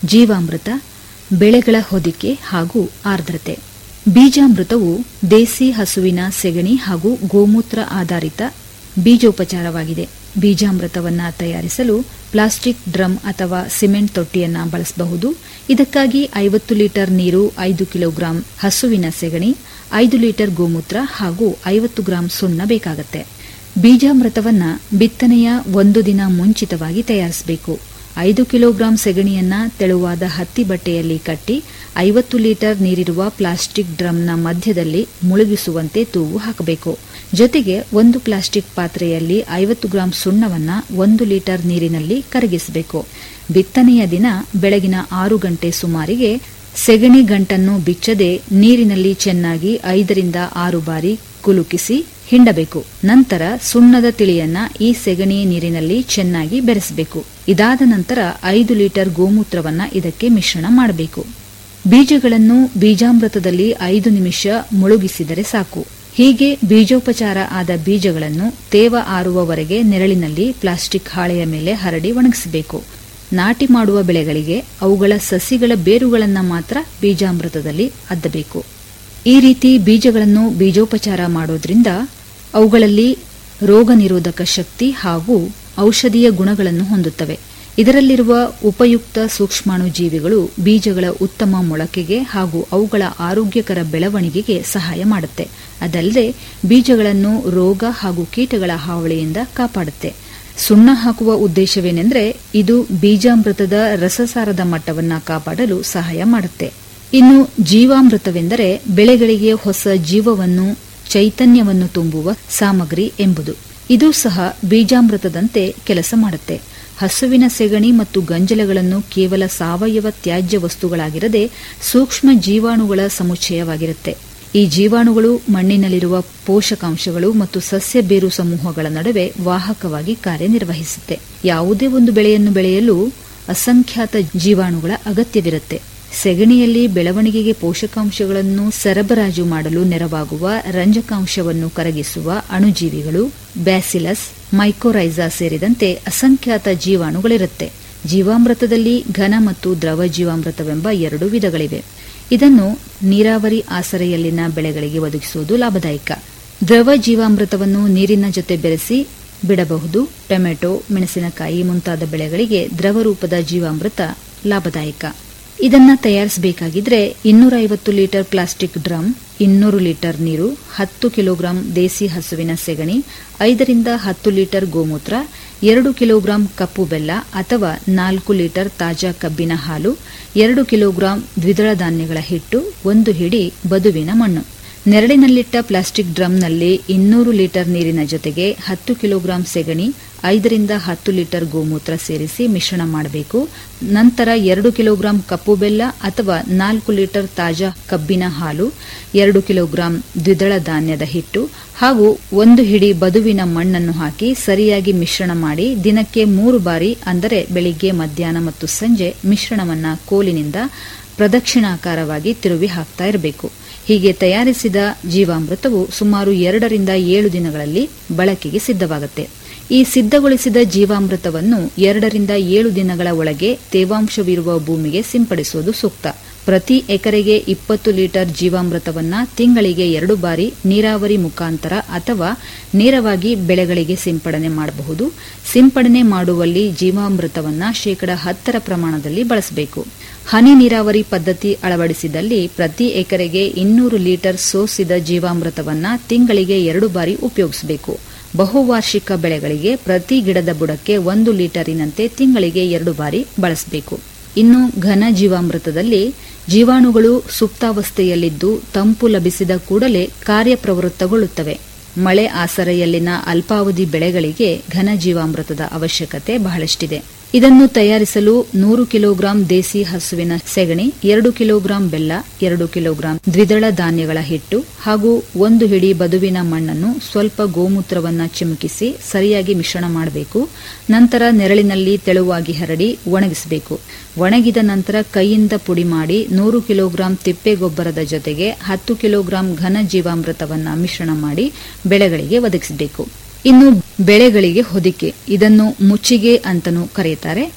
C: ಜೀವಾಮೃತ ಬೆಳೆಗಳ ಹೊದಿಕೆ ಹಾಗೂ ಆರ್ದ್ರತೆ ಬೀಜಾಮೃತವು ದೇಸಿ ಹಸುವಿನ ಸೆಗಣಿ ಹಾಗೂ ಗೋಮೂತ್ರ ಆಧಾರಿತ ಬೀಜೋಪಚಾರವಾಗಿದೆ ಬೀಜಾಮೃತವನ್ನ ತಯಾರಿಸಲು ಪ್ಲಾಸ್ಟಿಕ್ ಡ್ರಮ್ ಅಥವಾ ಸಿಮೆಂಟ್ ತೊಟ್ಟಿಯನ್ನ ಬಳಸಬಹುದು ಇದಕ್ಕಾಗಿ ಐವತ್ತು ಲೀಟರ್ ನೀರು ಐದು ಕಿಲೋಗ್ರಾಂ ಹಸುವಿನ ಸೆಗಣಿ ಐದು ಲೀಟರ್ ಗೋಮೂತ್ರ ಹಾಗೂ ಐವತ್ತು ಗ್ರಾಂ ಸುಣ್ಣ ಬೇಕಾಗತ್ತೆ ಬೀಜಾಮೃತವನ್ನ ಬಿತ್ತನೆಯ ಒಂದು ದಿನ ಮುಂಚಿತವಾಗಿ ತಯಾರಿಸಬೇಕು ಐದು ಕಿಲೋಗ್ರಾಂ ಸೆಗಣಿಯನ್ನ ತೆಳುವಾದ ಹತ್ತಿ ಬಟ್ಟೆಯಲ್ಲಿ ಕಟ್ಟಿ ಐವತ್ತು ಲೀಟರ್ ನೀರಿರುವ ಪ್ಲಾಸ್ಟಿಕ್ ಡ್ರಮ್ನ ಮಧ್ಯದಲ್ಲಿ ಮುಳುಗಿಸುವಂತೆ ತೂಗು ಹಾಕಬೇಕು ಜೊತೆಗೆ ಒಂದು ಪ್ಲಾಸ್ಟಿಕ್ ಪಾತ್ರೆಯಲ್ಲಿ ಐವತ್ತು ಗ್ರಾಂ ಸುಣ್ಣವನ್ನ ಒಂದು ಲೀಟರ್ ನೀರಿನಲ್ಲಿ ಕರಗಿಸಬೇಕು ಬಿತ್ತನೆಯ ದಿನ ಬೆಳಗಿನ ಆರು ಗಂಟೆ ಸುಮಾರಿಗೆ ಸೆಗಣಿ ಗಂಟನ್ನು ಬಿಚ್ಚದೆ ನೀರಿನಲ್ಲಿ ಚೆನ್ನಾಗಿ ಐದರಿಂದ ಆರು ಬಾರಿ ಕುಲುಕಿಸಿ ಹಿಂಡಬೇಕು ನಂತರ ಸುಣ್ಣದ ತಿಳಿಯನ್ನ ಈ ಸೆಗಣಿ ನೀರಿನಲ್ಲಿ ಚೆನ್ನಾಗಿ ಬೆರೆಸಬೇಕು ಇದಾದ ನಂತರ ಐದು ಲೀಟರ್ ಗೋಮೂತ್ರವನ್ನ ಇದಕ್ಕೆ ಮಿಶ್ರಣ ಮಾಡಬೇಕು ಬೀಜಗಳನ್ನು ಬೀಜಾಮೃತದಲ್ಲಿ ಐದು ನಿಮಿಷ ಮುಳುಗಿಸಿದರೆ ಸಾಕು ಹೀಗೆ ಬೀಜೋಪಚಾರ ಆದ ಬೀಜಗಳನ್ನು ತೇವ ಆರುವವರೆಗೆ ನೆರಳಿನಲ್ಲಿ ಪ್ಲಾಸ್ಟಿಕ್ ಹಾಳೆಯ ಮೇಲೆ ಹರಡಿ ಒಣಗಿಸಬೇಕು ನಾಟಿ ಮಾಡುವ ಬೆಳೆಗಳಿಗೆ ಅವುಗಳ ಸಸಿಗಳ ಬೇರುಗಳನ್ನ ಮಾತ್ರ ಬೀಜಾಮೃತದಲ್ಲಿ ಅದ್ದಬೇಕು ಈ ರೀತಿ ಬೀಜಗಳನ್ನು ಬೀಜೋಪಚಾರ ಮಾಡೋದ್ರಿಂದ ಅವುಗಳಲ್ಲಿ ರೋಗ ನಿರೋಧಕ ಶಕ್ತಿ ಹಾಗೂ ಔಷಧೀಯ ಗುಣಗಳನ್ನು ಹೊಂದುತ್ತವೆ ಇದರಲ್ಲಿರುವ ಉಪಯುಕ್ತ ಸೂಕ್ಷ್ಮಾಣು ಜೀವಿಗಳು ಬೀಜಗಳ ಉತ್ತಮ ಮೊಳಕೆಗೆ ಹಾಗೂ ಅವುಗಳ ಆರೋಗ್ಯಕರ ಬೆಳವಣಿಗೆಗೆ ಸಹಾಯ ಮಾಡುತ್ತೆ ಅದಲ್ಲದೆ ಬೀಜಗಳನ್ನು ರೋಗ ಹಾಗೂ ಕೀಟಗಳ ಹಾವಳಿಯಿಂದ ಕಾಪಾಡುತ್ತೆ ಸುಣ್ಣ ಹಾಕುವ ಉದ್ದೇಶವೇನೆಂದರೆ ಇದು ಬೀಜಾಮೃತದ ರಸಸಾರದ ಮಟ್ಟವನ್ನು ಕಾಪಾಡಲು ಸಹಾಯ ಮಾಡುತ್ತೆ ಇನ್ನು ಜೀವಾಮೃತವೆಂದರೆ ಬೆಳೆಗಳಿಗೆ ಹೊಸ ಜೀವವನ್ನು ಚೈತನ್ಯವನ್ನು ತುಂಬುವ ಸಾಮಗ್ರಿ ಎಂಬುದು ಇದು ಸಹ ಬೀಜಾಮೃತದಂತೆ ಕೆಲಸ ಮಾಡುತ್ತೆ ಹಸುವಿನ ಸೆಗಣಿ ಮತ್ತು ಗಂಜಲಗಳನ್ನು ಕೇವಲ ಸಾವಯವ ತ್ಯಾಜ್ಯ ವಸ್ತುಗಳಾಗಿರದೆ ಸೂಕ್ಷ್ಮ ಜೀವಾಣುಗಳ ಸಮುಚ್ಚಯವಾಗಿರುತ್ತೆ ಈ ಜೀವಾಣುಗಳು ಮಣ್ಣಿನಲ್ಲಿರುವ ಪೋಷಕಾಂಶಗಳು ಮತ್ತು ಸಸ್ಯ ಬೇರು ಸಮೂಹಗಳ ನಡುವೆ ವಾಹಕವಾಗಿ ಕಾರ್ಯನಿರ್ವಹಿಸುತ್ತೆ ಯಾವುದೇ ಒಂದು ಬೆಳೆಯನ್ನು ಬೆಳೆಯಲು ಅಸಂಖ್ಯಾತ ಜೀವಾಣುಗಳ ಅಗತ್ಯವಿರುತ್ತೆ ಸೆಗಣಿಯಲ್ಲಿ ಬೆಳವಣಿಗೆಗೆ ಪೋಷಕಾಂಶಗಳನ್ನು ಸರಬರಾಜು ಮಾಡಲು ನೆರವಾಗುವ ರಂಜಕಾಂಶವನ್ನು ಕರಗಿಸುವ ಅಣುಜೀವಿಗಳು ಬ್ಯಾಸಿಲಸ್ ಮೈಕೋರೈಸಾ ಸೇರಿದಂತೆ ಅಸಂಖ್ಯಾತ ಜೀವಾಣುಗಳಿರುತ್ತೆ ಜೀವಾಮೃತದಲ್ಲಿ ಘನ ಮತ್ತು ದ್ರವ ಜೀವಾಮೃತವೆಂಬ ಎರಡು ವಿಧಗಳಿವೆ ಇದನ್ನು ನೀರಾವರಿ ಆಸರೆಯಲ್ಲಿನ ಬೆಳೆಗಳಿಗೆ ಒದಗಿಸುವುದು ಲಾಭದಾಯಕ ದ್ರವ ಜೀವಾಮೃತವನ್ನು ನೀರಿನ ಜೊತೆ ಬೆರೆಸಿ ಬಿಡಬಹುದು ಟೊಮೆಟೊ ಮೆಣಸಿನಕಾಯಿ ಮುಂತಾದ ಬೆಳೆಗಳಿಗೆ ದ್ರವ ರೂಪದ ಜೀವಾಮೃತ ಲಾಭದಾಯಕ ಇದನ್ನ ತಯಾರಿಸಬೇಕಾಗಿದ್ರೆ ಇನ್ನೂರ ಐವತ್ತು ಲೀಟರ್ ಪ್ಲಾಸ್ಟಿಕ್ ಡ್ರಮ್ ಇನ್ನೂರು ಲೀಟರ್ ನೀರು ಹತ್ತು ಕಿಲೋಗ್ರಾಂ ದೇಸಿ ಹಸುವಿನ ಸೆಗಣಿ ಐದರಿಂದ ಹತ್ತು ಲೀಟರ್ ಗೋಮೂತ್ರ ಎರಡು ಕಿಲೋಗ್ರಾಂ ಕಪ್ಪು ಬೆಲ್ಲ ಅಥವಾ ನಾಲ್ಕು ಲೀಟರ್ ತಾಜಾ ಕಬ್ಬಿನ ಹಾಲು ಎರಡು ಕಿಲೋಗ್ರಾಂ ದ್ವಿದಳ ಧಾನ್ಯಗಳ ಹಿಟ್ಟು ಒಂದು ಹಿಡಿ ಬದುವಿನ ಮಣ್ಣು ನೆರಳಿನಲ್ಲಿಟ್ಟ ಪ್ಲಾಸ್ಟಿಕ್ ಡ್ರಮ್ನಲ್ಲಿ ಇನ್ನೂರು ಲೀಟರ್ ನೀರಿನ ಜೊತೆಗೆ ಹತ್ತು ಕಿಲೋಗ್ರಾಂ ಸೆಗಣಿ ಐದರಿಂದ ಹತ್ತು ಲೀಟರ್ ಗೋಮೂತ್ರ ಸೇರಿಸಿ ಮಿಶ್ರಣ ಮಾಡಬೇಕು ನಂತರ ಎರಡು ಕಿಲೋಗ್ರಾಂ ಕಪ್ಪು ಬೆಲ್ಲ ಅಥವಾ ನಾಲ್ಕು ಲೀಟರ್ ತಾಜಾ ಕಬ್ಬಿನ ಹಾಲು ಎರಡು ಕಿಲೋಗ್ರಾಂ ದ್ವಿದಳ ಧಾನ್ಯದ ಹಿಟ್ಟು ಹಾಗೂ ಒಂದು ಹಿಡಿ ಬದುವಿನ ಮಣ್ಣನ್ನು ಹಾಕಿ ಸರಿಯಾಗಿ ಮಿಶ್ರಣ ಮಾಡಿ ದಿನಕ್ಕೆ ಮೂರು ಬಾರಿ ಅಂದರೆ ಬೆಳಿಗ್ಗೆ ಮಧ್ಯಾಹ್ನ ಮತ್ತು ಸಂಜೆ ಮಿಶ್ರಣವನ್ನ ಕೋಲಿನಿಂದ ಪ್ರದಕ್ಷಿಣಾಕಾರವಾಗಿ ತಿರುವಿ ಹಾಕ್ತಾ ಇರಬೇಕು ಹೀಗೆ ತಯಾರಿಸಿದ ಜೀವಾಮೃತವು ಸುಮಾರು ಎರಡರಿಂದ ಏಳು ದಿನಗಳಲ್ಲಿ ಬಳಕೆಗೆ ಸಿದ್ಧವಾಗುತ್ತೆ ಈ ಸಿದ್ಧಗೊಳಿಸಿದ ಜೀವಾಮೃತವನ್ನು ಎರಡರಿಂದ ಏಳು ದಿನಗಳ ಒಳಗೆ ತೇವಾಂಶವಿರುವ ಭೂಮಿಗೆ ಸಿಂಪಡಿಸುವುದು ಸೂಕ್ತ ಪ್ರತಿ ಎಕರೆಗೆ ಇಪ್ಪತ್ತು ಲೀಟರ್ ಜೀವಾಮೃತವನ್ನ ತಿಂಗಳಿಗೆ ಎರಡು ಬಾರಿ ನೀರಾವರಿ ಮುಖಾಂತರ ಅಥವಾ ನೇರವಾಗಿ ಬೆಳೆಗಳಿಗೆ ಸಿಂಪಡಣೆ ಮಾಡಬಹುದು ಸಿಂಪಡಣೆ ಮಾಡುವಲ್ಲಿ ಜೀವಾಮೃತವನ್ನ ಶೇಕಡ ಹತ್ತರ ಪ್ರಮಾಣದಲ್ಲಿ ಬಳಸಬೇಕು ಹನಿ ನೀರಾವರಿ ಪದ್ಧತಿ ಅಳವಡಿಸಿದಲ್ಲಿ ಪ್ರತಿ ಎಕರೆಗೆ ಇನ್ನೂರು ಲೀಟರ್ ಸೋಸಿದ ಜೀವಾಮೃತವನ್ನ ತಿಂಗಳಿಗೆ ಎರಡು ಬಾರಿ ಉಪಯೋಗಿಸಬೇಕು ಬಹುವಾರ್ಷಿಕ ಬೆಳೆಗಳಿಗೆ ಪ್ರತಿ ಗಿಡದ ಬುಡಕ್ಕೆ ಒಂದು ಲೀಟರಿನಂತೆ ತಿಂಗಳಿಗೆ ಎರಡು ಬಾರಿ ಬಳಸಬೇಕು ಇನ್ನು ಘನ ಜೀವಾಮೃತದಲ್ಲಿ ಜೀವಾಣುಗಳು ಸುಪ್ತಾವಸ್ಥೆಯಲ್ಲಿದ್ದು ತಂಪು ಲಭಿಸಿದ ಕೂಡಲೇ ಕಾರ್ಯಪ್ರವೃತ್ತಗೊಳ್ಳುತ್ತವೆ ಮಳೆ ಆಸರೆಯಲ್ಲಿನ ಅಲ್ಪಾವಧಿ ಬೆಳೆಗಳಿಗೆ ಘನ ಜೀವಾಮೃತದ ಅವಶ್ಯಕತೆ ಬಹಳಷ್ಟಿದೆ ಇದನ್ನು ತಯಾರಿಸಲು ನೂರು ಕಿಲೋಗ್ರಾಂ ದೇಸಿ ಹಸುವಿನ ಸೆಗಣಿ ಎರಡು ಕಿಲೋಗ್ರಾಂ ಬೆಲ್ಲ ಎರಡು ಕಿಲೋಗ್ರಾಂ ದ್ವಿದಳ ಧಾನ್ಯಗಳ ಹಿಟ್ಟು ಹಾಗೂ ಒಂದು ಹಿಡಿ ಬದುವಿನ ಮಣ್ಣನ್ನು ಸ್ವಲ್ಪ ಗೋಮೂತ್ರವನ್ನ ಚಿಮುಕಿಸಿ ಸರಿಯಾಗಿ ಮಿಶ್ರಣ ಮಾಡಬೇಕು ನಂತರ ನೆರಳಿನಲ್ಲಿ ತೆಳುವಾಗಿ ಹರಡಿ ಒಣಗಿಸಬೇಕು ಒಣಗಿದ ನಂತರ ಕೈಯಿಂದ ಪುಡಿ ಮಾಡಿ ನೂರು ಕಿಲೋಗ್ರಾಂ ತಿಪ್ಪೆ ಗೊಬ್ಬರದ ಜೊತೆಗೆ ಹತ್ತು ಕಿಲೋಗ್ರಾಂ ಘನ ಜೀವಾಮೃತವನ್ನ ಮಿಶ್ರಣ ಮಾಡಿ ಬೆಳೆಗಳಿಗೆ ಒದಗಿಸಬೇಕು ಇನ್ನು ಬೆಳೆಗಳಿಗೆ ಹೊದಿಕೆ ಇದನ್ನು ಮುಚ್ಚಿಗೆ ಅಂತನೂ ಕರೆಯುತ್ತಾರೆ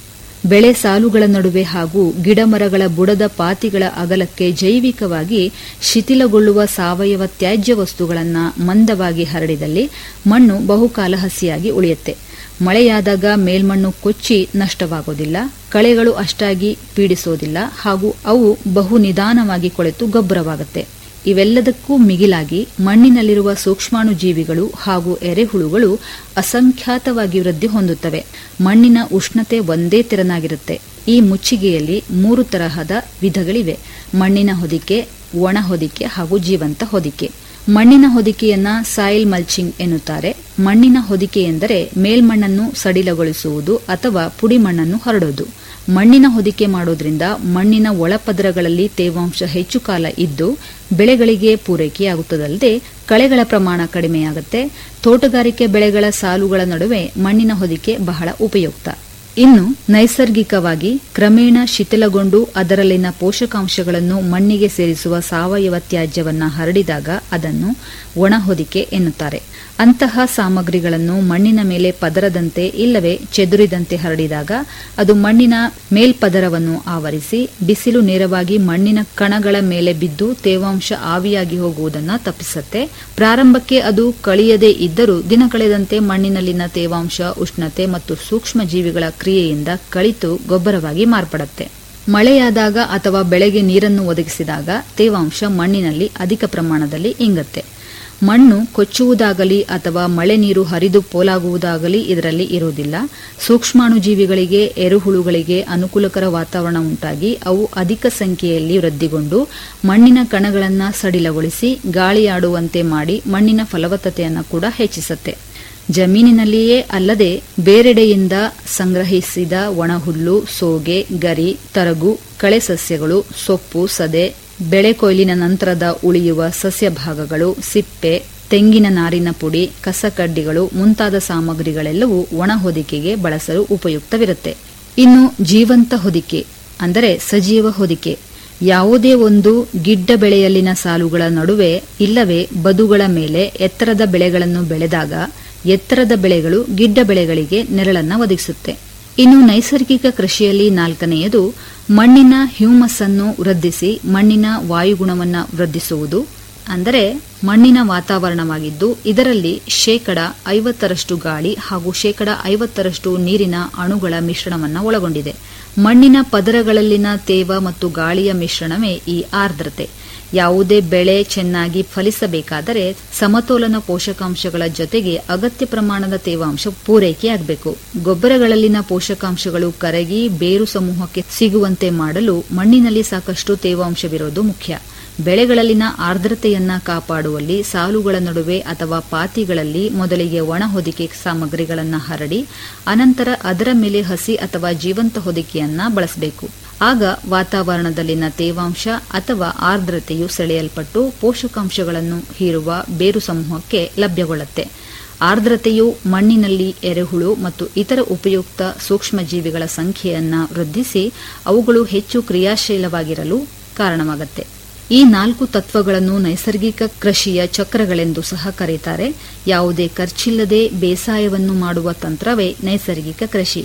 C: ಬೆಳೆ ಸಾಲುಗಳ ನಡುವೆ ಹಾಗೂ ಗಿಡಮರಗಳ ಬುಡದ ಪಾತಿಗಳ ಅಗಲಕ್ಕೆ ಜೈವಿಕವಾಗಿ ಶಿಥಿಲಗೊಳ್ಳುವ ಸಾವಯವ ತ್ಯಾಜ್ಯ ವಸ್ತುಗಳನ್ನು ಮಂದವಾಗಿ ಹರಡಿದಲ್ಲಿ ಮಣ್ಣು ಬಹುಕಾಲ ಹಸಿಯಾಗಿ ಉಳಿಯುತ್ತೆ ಮಳೆಯಾದಾಗ ಮೇಲ್ಮಣ್ಣು ಕೊಚ್ಚಿ ನಷ್ಟವಾಗೋದಿಲ್ಲ ಕಳೆಗಳು ಅಷ್ಟಾಗಿ ಪೀಡಿಸೋದಿಲ್ಲ ಹಾಗೂ ಅವು ಬಹು ನಿಧಾನವಾಗಿ ಕೊಳೆತು ಗೊಬ್ಬರವಾಗುತ್ತೆ ಇವೆಲ್ಲದಕ್ಕೂ ಮಿಗಿಲಾಗಿ ಮಣ್ಣಿನಲ್ಲಿರುವ ಸೂಕ್ಷ್ಮಾಣು ಜೀವಿಗಳು ಹಾಗೂ ಎರೆಹುಳುಗಳು ಅಸಂಖ್ಯಾತವಾಗಿ ವೃದ್ಧಿ ಹೊಂದುತ್ತವೆ ಮಣ್ಣಿನ ಉಷ್ಣತೆ ಒಂದೇ ತೆರನಾಗಿರುತ್ತೆ ಈ ಮುಚ್ಚಿಗೆಯಲ್ಲಿ ಮೂರು ತರಹದ ವಿಧಗಳಿವೆ ಮಣ್ಣಿನ ಹೊದಿಕೆ ಒಣ ಹೊದಿಕೆ ಹಾಗೂ ಜೀವಂತ ಹೊದಿಕೆ ಮಣ್ಣಿನ ಹೊದಿಕೆಯನ್ನ ಸಾಯಿಲ್ ಮಲ್ಚಿಂಗ್ ಎನ್ನುತ್ತಾರೆ ಮಣ್ಣಿನ ಹೊದಿಕೆ ಎಂದರೆ ಮೇಲ್ಮಣ್ಣನ್ನು ಸಡಿಲಗೊಳಿಸುವುದು ಅಥವಾ ಪುಡಿ ಮಣ್ಣನ್ನು ಹರಡೋದು ಮಣ್ಣಿನ ಹೊದಿಕೆ ಮಾಡೋದ್ರಿಂದ ಮಣ್ಣಿನ ಒಳಪದರಗಳಲ್ಲಿ ತೇವಾಂಶ ಹೆಚ್ಚು ಕಾಲ ಇದ್ದು ಬೆಳೆಗಳಿಗೆ ಪೂರೈಕೆಯಾಗುತ್ತದಲ್ಲದೆ ಕಳೆಗಳ ಪ್ರಮಾಣ ಕಡಿಮೆಯಾಗುತ್ತೆ ತೋಟಗಾರಿಕೆ ಬೆಳೆಗಳ ಸಾಲುಗಳ ನಡುವೆ ಮಣ್ಣಿನ ಹೊದಿಕೆ ಬಹಳ ಉಪಯುಕ್ತ ಇನ್ನು ನೈಸರ್ಗಿಕವಾಗಿ ಕ್ರಮೇಣ ಶಿಥಿಲಗೊಂಡು ಅದರಲ್ಲಿನ ಪೋಷಕಾಂಶಗಳನ್ನು ಮಣ್ಣಿಗೆ ಸೇರಿಸುವ ಸಾವಯವ ತ್ಯಾಜ್ಯವನ್ನ ಹರಡಿದಾಗ ಅದನ್ನು ಒಣಹೊದಿಕೆ ಎನ್ನುತ್ತಾರೆ ಅಂತಹ ಸಾಮಗ್ರಿಗಳನ್ನು ಮಣ್ಣಿನ ಮೇಲೆ ಪದರದಂತೆ ಇಲ್ಲವೇ ಚೆದುರಿದಂತೆ ಹರಡಿದಾಗ ಅದು ಮಣ್ಣಿನ ಮೇಲ್ಪದರವನ್ನು ಆವರಿಸಿ ಬಿಸಿಲು ನೇರವಾಗಿ ಮಣ್ಣಿನ ಕಣಗಳ ಮೇಲೆ ಬಿದ್ದು ತೇವಾಂಶ ಆವಿಯಾಗಿ ಹೋಗುವುದನ್ನು ತಪ್ಪಿಸುತ್ತೆ ಪ್ರಾರಂಭಕ್ಕೆ ಅದು ಕಳಿಯದೇ ಇದ್ದರೂ ದಿನ ಕಳೆದಂತೆ ಮಣ್ಣಿನಲ್ಲಿನ ತೇವಾಂಶ ಉಷ್ಣತೆ ಮತ್ತು ಸೂಕ್ಷ್ಮ ಜೀವಿಗಳ ಕ್ರಿಯೆಯಿಂದ ಕಳಿತು ಗೊಬ್ಬರವಾಗಿ ಮಾರ್ಪಡುತ್ತೆ ಮಳೆಯಾದಾಗ ಅಥವಾ ಬೆಳೆಗೆ ನೀರನ್ನು ಒದಗಿಸಿದಾಗ ತೇವಾಂಶ ಮಣ್ಣಿನಲ್ಲಿ ಅಧಿಕ ಪ್ರಮಾಣದಲ್ಲಿ ಇಂಗುತ್ತೆ ಮಣ್ಣು ಕೊಚ್ಚುವುದಾಗಲಿ ಅಥವಾ ಮಳೆ ನೀರು ಹರಿದು ಪೋಲಾಗುವುದಾಗಲಿ ಇದರಲ್ಲಿ ಇರುವುದಿಲ್ಲ ಸೂಕ್ಷ್ಮಾಣುಜೀವಿಗಳಿಗೆ ಎರುಹುಳುಗಳಿಗೆ ಅನುಕೂಲಕರ ವಾತಾವರಣ ಉಂಟಾಗಿ ಅವು ಅಧಿಕ ಸಂಖ್ಯೆಯಲ್ಲಿ ವೃದ್ಧಿಗೊಂಡು ಮಣ್ಣಿನ ಕಣಗಳನ್ನು ಸಡಿಲಗೊಳಿಸಿ ಗಾಳಿಯಾಡುವಂತೆ ಮಾಡಿ ಮಣ್ಣಿನ ಫಲವತ್ತತೆಯನ್ನು ಕೂಡ ಹೆಚ್ಚಿಸುತ್ತೆ ಜಮೀನಿನಲ್ಲಿಯೇ ಅಲ್ಲದೆ ಬೇರೆಡೆಯಿಂದ ಸಂಗ್ರಹಿಸಿದ ಒಣಹುಲ್ಲು ಸೋಗೆ ಗರಿ ತರಗು ಕಳೆ ಸಸ್ಯಗಳು ಸೊಪ್ಪು ಸದೆ ಬೆಳೆ ಕೊಯ್ಲಿನ ನಂತರದ ಉಳಿಯುವ ಸಸ್ಯ ಭಾಗಗಳು ಸಿಪ್ಪೆ ತೆಂಗಿನ ನಾರಿನ ಪುಡಿ ಕಸಕಡ್ಡಿಗಳು ಮುಂತಾದ ಸಾಮಗ್ರಿಗಳೆಲ್ಲವೂ ಒಣ ಹೊದಿಕೆಗೆ ಬಳಸಲು ಉಪಯುಕ್ತವಿರುತ್ತೆ ಇನ್ನು ಜೀವಂತ ಹೊದಿಕೆ ಅಂದರೆ ಸಜೀವ ಹೊದಿಕೆ ಯಾವುದೇ ಒಂದು ಗಿಡ್ಡ ಬೆಳೆಯಲ್ಲಿನ ಸಾಲುಗಳ ನಡುವೆ ಇಲ್ಲವೇ ಬದುಗಳ ಮೇಲೆ ಎತ್ತರದ ಬೆಳೆಗಳನ್ನು ಬೆಳೆದಾಗ ಎತ್ತರದ ಬೆಳೆಗಳು ಗಿಡ್ಡ ಬೆಳೆಗಳಿಗೆ ನೆರಳನ್ನ ಒದಗಿಸುತ್ತೆ ಇನ್ನು ನೈಸರ್ಗಿಕ ಕೃಷಿಯಲ್ಲಿ ನಾಲ್ಕನೆಯದು ಮಣ್ಣಿನ ಹ್ಯೂಮಸ್ ಅನ್ನು ವೃದ್ಧಿಸಿ ಮಣ್ಣಿನ ವಾಯುಗುಣವನ್ನು ವೃದ್ಧಿಸುವುದು ಅಂದರೆ ಮಣ್ಣಿನ ವಾತಾವರಣವಾಗಿದ್ದು ಇದರಲ್ಲಿ ಶೇಕಡ ಐವತ್ತರಷ್ಟು ಗಾಳಿ ಹಾಗೂ ಶೇಕಡ ಐವತ್ತರಷ್ಟು ನೀರಿನ ಅಣುಗಳ ಮಿಶ್ರಣವನ್ನು ಒಳಗೊಂಡಿದೆ ಮಣ್ಣಿನ ಪದರಗಳಲ್ಲಿನ ತೇವ ಮತ್ತು ಗಾಳಿಯ ಮಿಶ್ರಣವೇ ಈ ಆರ್ದ್ರತೆ ಯಾವುದೇ ಬೆಳೆ ಚೆನ್ನಾಗಿ ಫಲಿಸಬೇಕಾದರೆ ಸಮತೋಲನ ಪೋಷಕಾಂಶಗಳ ಜೊತೆಗೆ ಅಗತ್ಯ ಪ್ರಮಾಣದ ತೇವಾಂಶ ಪೂರೈಕೆಯಾಗಬೇಕು ಗೊಬ್ಬರಗಳಲ್ಲಿನ ಪೋಷಕಾಂಶಗಳು ಕರಗಿ ಬೇರು ಸಮೂಹಕ್ಕೆ ಸಿಗುವಂತೆ ಮಾಡಲು ಮಣ್ಣಿನಲ್ಲಿ ಸಾಕಷ್ಟು ತೇವಾಂಶವಿರೋದು ಮುಖ್ಯ ಬೆಳೆಗಳಲ್ಲಿನ ಆರ್ದ್ರತೆಯನ್ನ ಕಾಪಾಡುವಲ್ಲಿ ಸಾಲುಗಳ ನಡುವೆ ಅಥವಾ ಪಾತಿಗಳಲ್ಲಿ ಮೊದಲಿಗೆ ಒಣ ಹೊದಿಕೆ ಸಾಮಗ್ರಿಗಳನ್ನು ಹರಡಿ ಅನಂತರ ಅದರ ಮೇಲೆ ಹಸಿ ಅಥವಾ ಜೀವಂತ ಹೊದಿಕೆಯನ್ನ ಬಳಸಬೇಕು ಆಗ ವಾತಾವರಣದಲ್ಲಿನ ತೇವಾಂಶ ಅಥವಾ ಆರ್ದ್ರತೆಯು ಸೆಳೆಯಲ್ಪಟ್ಟು ಪೋಷಕಾಂಶಗಳನ್ನು ಹೀರುವ ಬೇರು ಸಮೂಹಕ್ಕೆ ಲಭ್ಯಗೊಳ್ಳುತ್ತೆ ಆರ್ದ್ರತೆಯು ಮಣ್ಣಿನಲ್ಲಿ ಎರೆಹುಳು ಮತ್ತು ಇತರ ಉಪಯುಕ್ತ ಸೂಕ್ಷ್ಮಜೀವಿಗಳ ಸಂಖ್ಯೆಯನ್ನ ವೃದ್ಧಿಸಿ ಅವುಗಳು ಹೆಚ್ಚು ಕ್ರಿಯಾಶೀಲವಾಗಿರಲು ಕಾರಣವಾಗುತ್ತೆ ಈ ನಾಲ್ಕು ತತ್ವಗಳನ್ನು ನೈಸರ್ಗಿಕ ಕೃಷಿಯ ಚಕ್ರಗಳೆಂದು ಸಹ ಕರೆಯುತ್ತಾರೆ ಯಾವುದೇ ಖರ್ಚಿಲ್ಲದೆ ಬೇಸಾಯವನ್ನು ಮಾಡುವ ತಂತ್ರವೇ ನೈಸರ್ಗಿಕ ಕೃಷಿ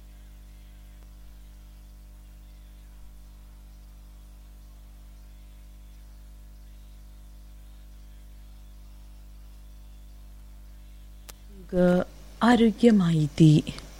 G: ಈಗ ಆರೋಗ್ಯ ಮಾಹಿತಿ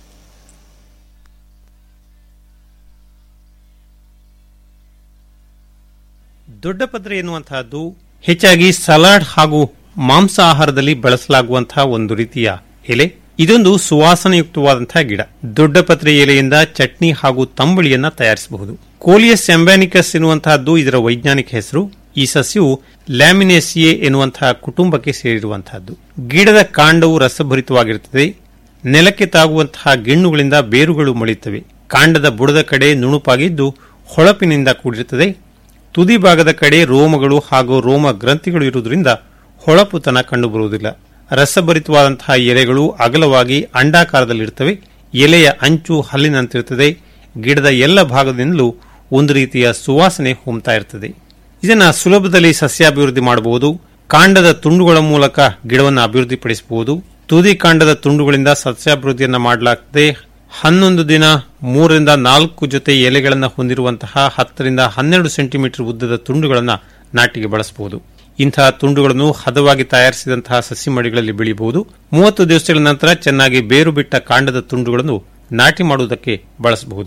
H: ದೊಡ್ಡ ಪತ್ರೆ ಎನ್ನುವಂತಹದ್ದು ಹೆಚ್ಚಾಗಿ ಸಲಾಡ್ ಹಾಗೂ ಮಾಂಸ ಆಹಾರದಲ್ಲಿ ಬಳಸಲಾಗುವಂತಹ ಒಂದು ರೀತಿಯ ಎಲೆ ಇದೊಂದು ಸುವಾಸನೆಯುಕ್ತವಾದಂತಹ ಗಿಡ ದೊಡ್ಡ ಪತ್ರೆ ಎಲೆಯಿಂದ ಚಟ್ನಿ ಹಾಗೂ ತಂಬಳಿಯನ್ನ ತಯಾರಿಸಬಹುದು ಕೋಲಿಯಸ್ ಎಂಬ್ಯಾನಿಕಸ್ ಎನ್ನುವಂತಹದ್ದು ಇದರ ವೈಜ್ಞಾನಿಕ ಹೆಸರು ಈ ಸಸ್ಯವು ಲ್ಯಾಮಿನೇಸಿಯೆ ಎನ್ನುವಂತಹ ಕುಟುಂಬಕ್ಕೆ ಸೇರಿರುವಂತಹದ್ದು ಗಿಡದ ಕಾಂಡವು ರಸಭರಿತವಾಗಿರುತ್ತದೆ ನೆಲಕ್ಕೆ ತಾಗುವಂತಹ ಗಿಣ್ಣುಗಳಿಂದ ಬೇರುಗಳು ಮೊಳೆಯುತ್ತವೆ ಕಾಂಡದ ಬುಡದ ಕಡೆ ನುಣುಪಾಗಿದ್ದು ಹೊಳಪಿನಿಂದ ಕೂಡಿರುತ್ತದೆ ತುದಿ ಭಾಗದ ಕಡೆ ರೋಮಗಳು ಹಾಗೂ ರೋಮ ಗ್ರಂಥಿಗಳು ಇರುವುದರಿಂದ ಹೊಳಪುತನ ಕಂಡುಬರುವುದಿಲ್ಲ ರಸಭರಿತವಾದಂತಹ ಎಲೆಗಳು ಅಗಲವಾಗಿ ಅಂಡಾಕಾರದಲ್ಲಿರುತ್ತವೆ ಎಲೆಯ ಅಂಚು ಹಲ್ಲಿನಂತಿರುತ್ತದೆ ಗಿಡದ ಎಲ್ಲ ಭಾಗದಿಂದಲೂ ಒಂದು ರೀತಿಯ ಸುವಾಸನೆ ಹೊಮ್ತಾ ಇರ್ತದೆ ಇದನ್ನ ಸುಲಭದಲ್ಲಿ ಸಸ್ಯಾಭಿವೃದ್ಧಿ ಮಾಡಬಹುದು ಕಾಂಡದ ತುಂಡುಗಳ ಮೂಲಕ ಗಿಡವನ್ನು ಅಭಿವೃದ್ಧಿಪಡಿಸಬಹುದು ತುದಿ ಕಾಂಡದ ತುಂಡುಗಳಿಂದ ಸಸ್ಯಾಭಿವೃದ್ಧಿಯನ್ನ ಮಾಡಲಾಗ್ತದೆ ಹನ್ನೊಂದು ದಿನ ಮೂರರಿಂದ ನಾಲ್ಕು ಜೊತೆ ಎಲೆಗಳನ್ನು ಹೊಂದಿರುವಂತಹ ಹತ್ತರಿಂದ ಹನ್ನೆರಡು ಸೆಂಟಿಮೀಟರ್ ಉದ್ದದ ತುಂಡುಗಳನ್ನು ನಾಟಿಗೆ ಬಳಸಬಹುದು ಇಂತಹ ತುಂಡುಗಳನ್ನು ಹದವಾಗಿ ತಯಾರಿಸಿದಂತಹ ಸಸಿ ಮಡಿಗಳಲ್ಲಿ ಬೆಳೆಯಬಹುದು ಮೂವತ್ತು ದಿವಸಗಳ ನಂತರ ಚೆನ್ನಾಗಿ ಬೇರು ಬಿಟ್ಟ ಕಾಂಡದ ತುಂಡುಗಳನ್ನು ನಾಟಿ ಮಾಡುವುದಕ್ಕೆ ಬಳಸಬಹುದು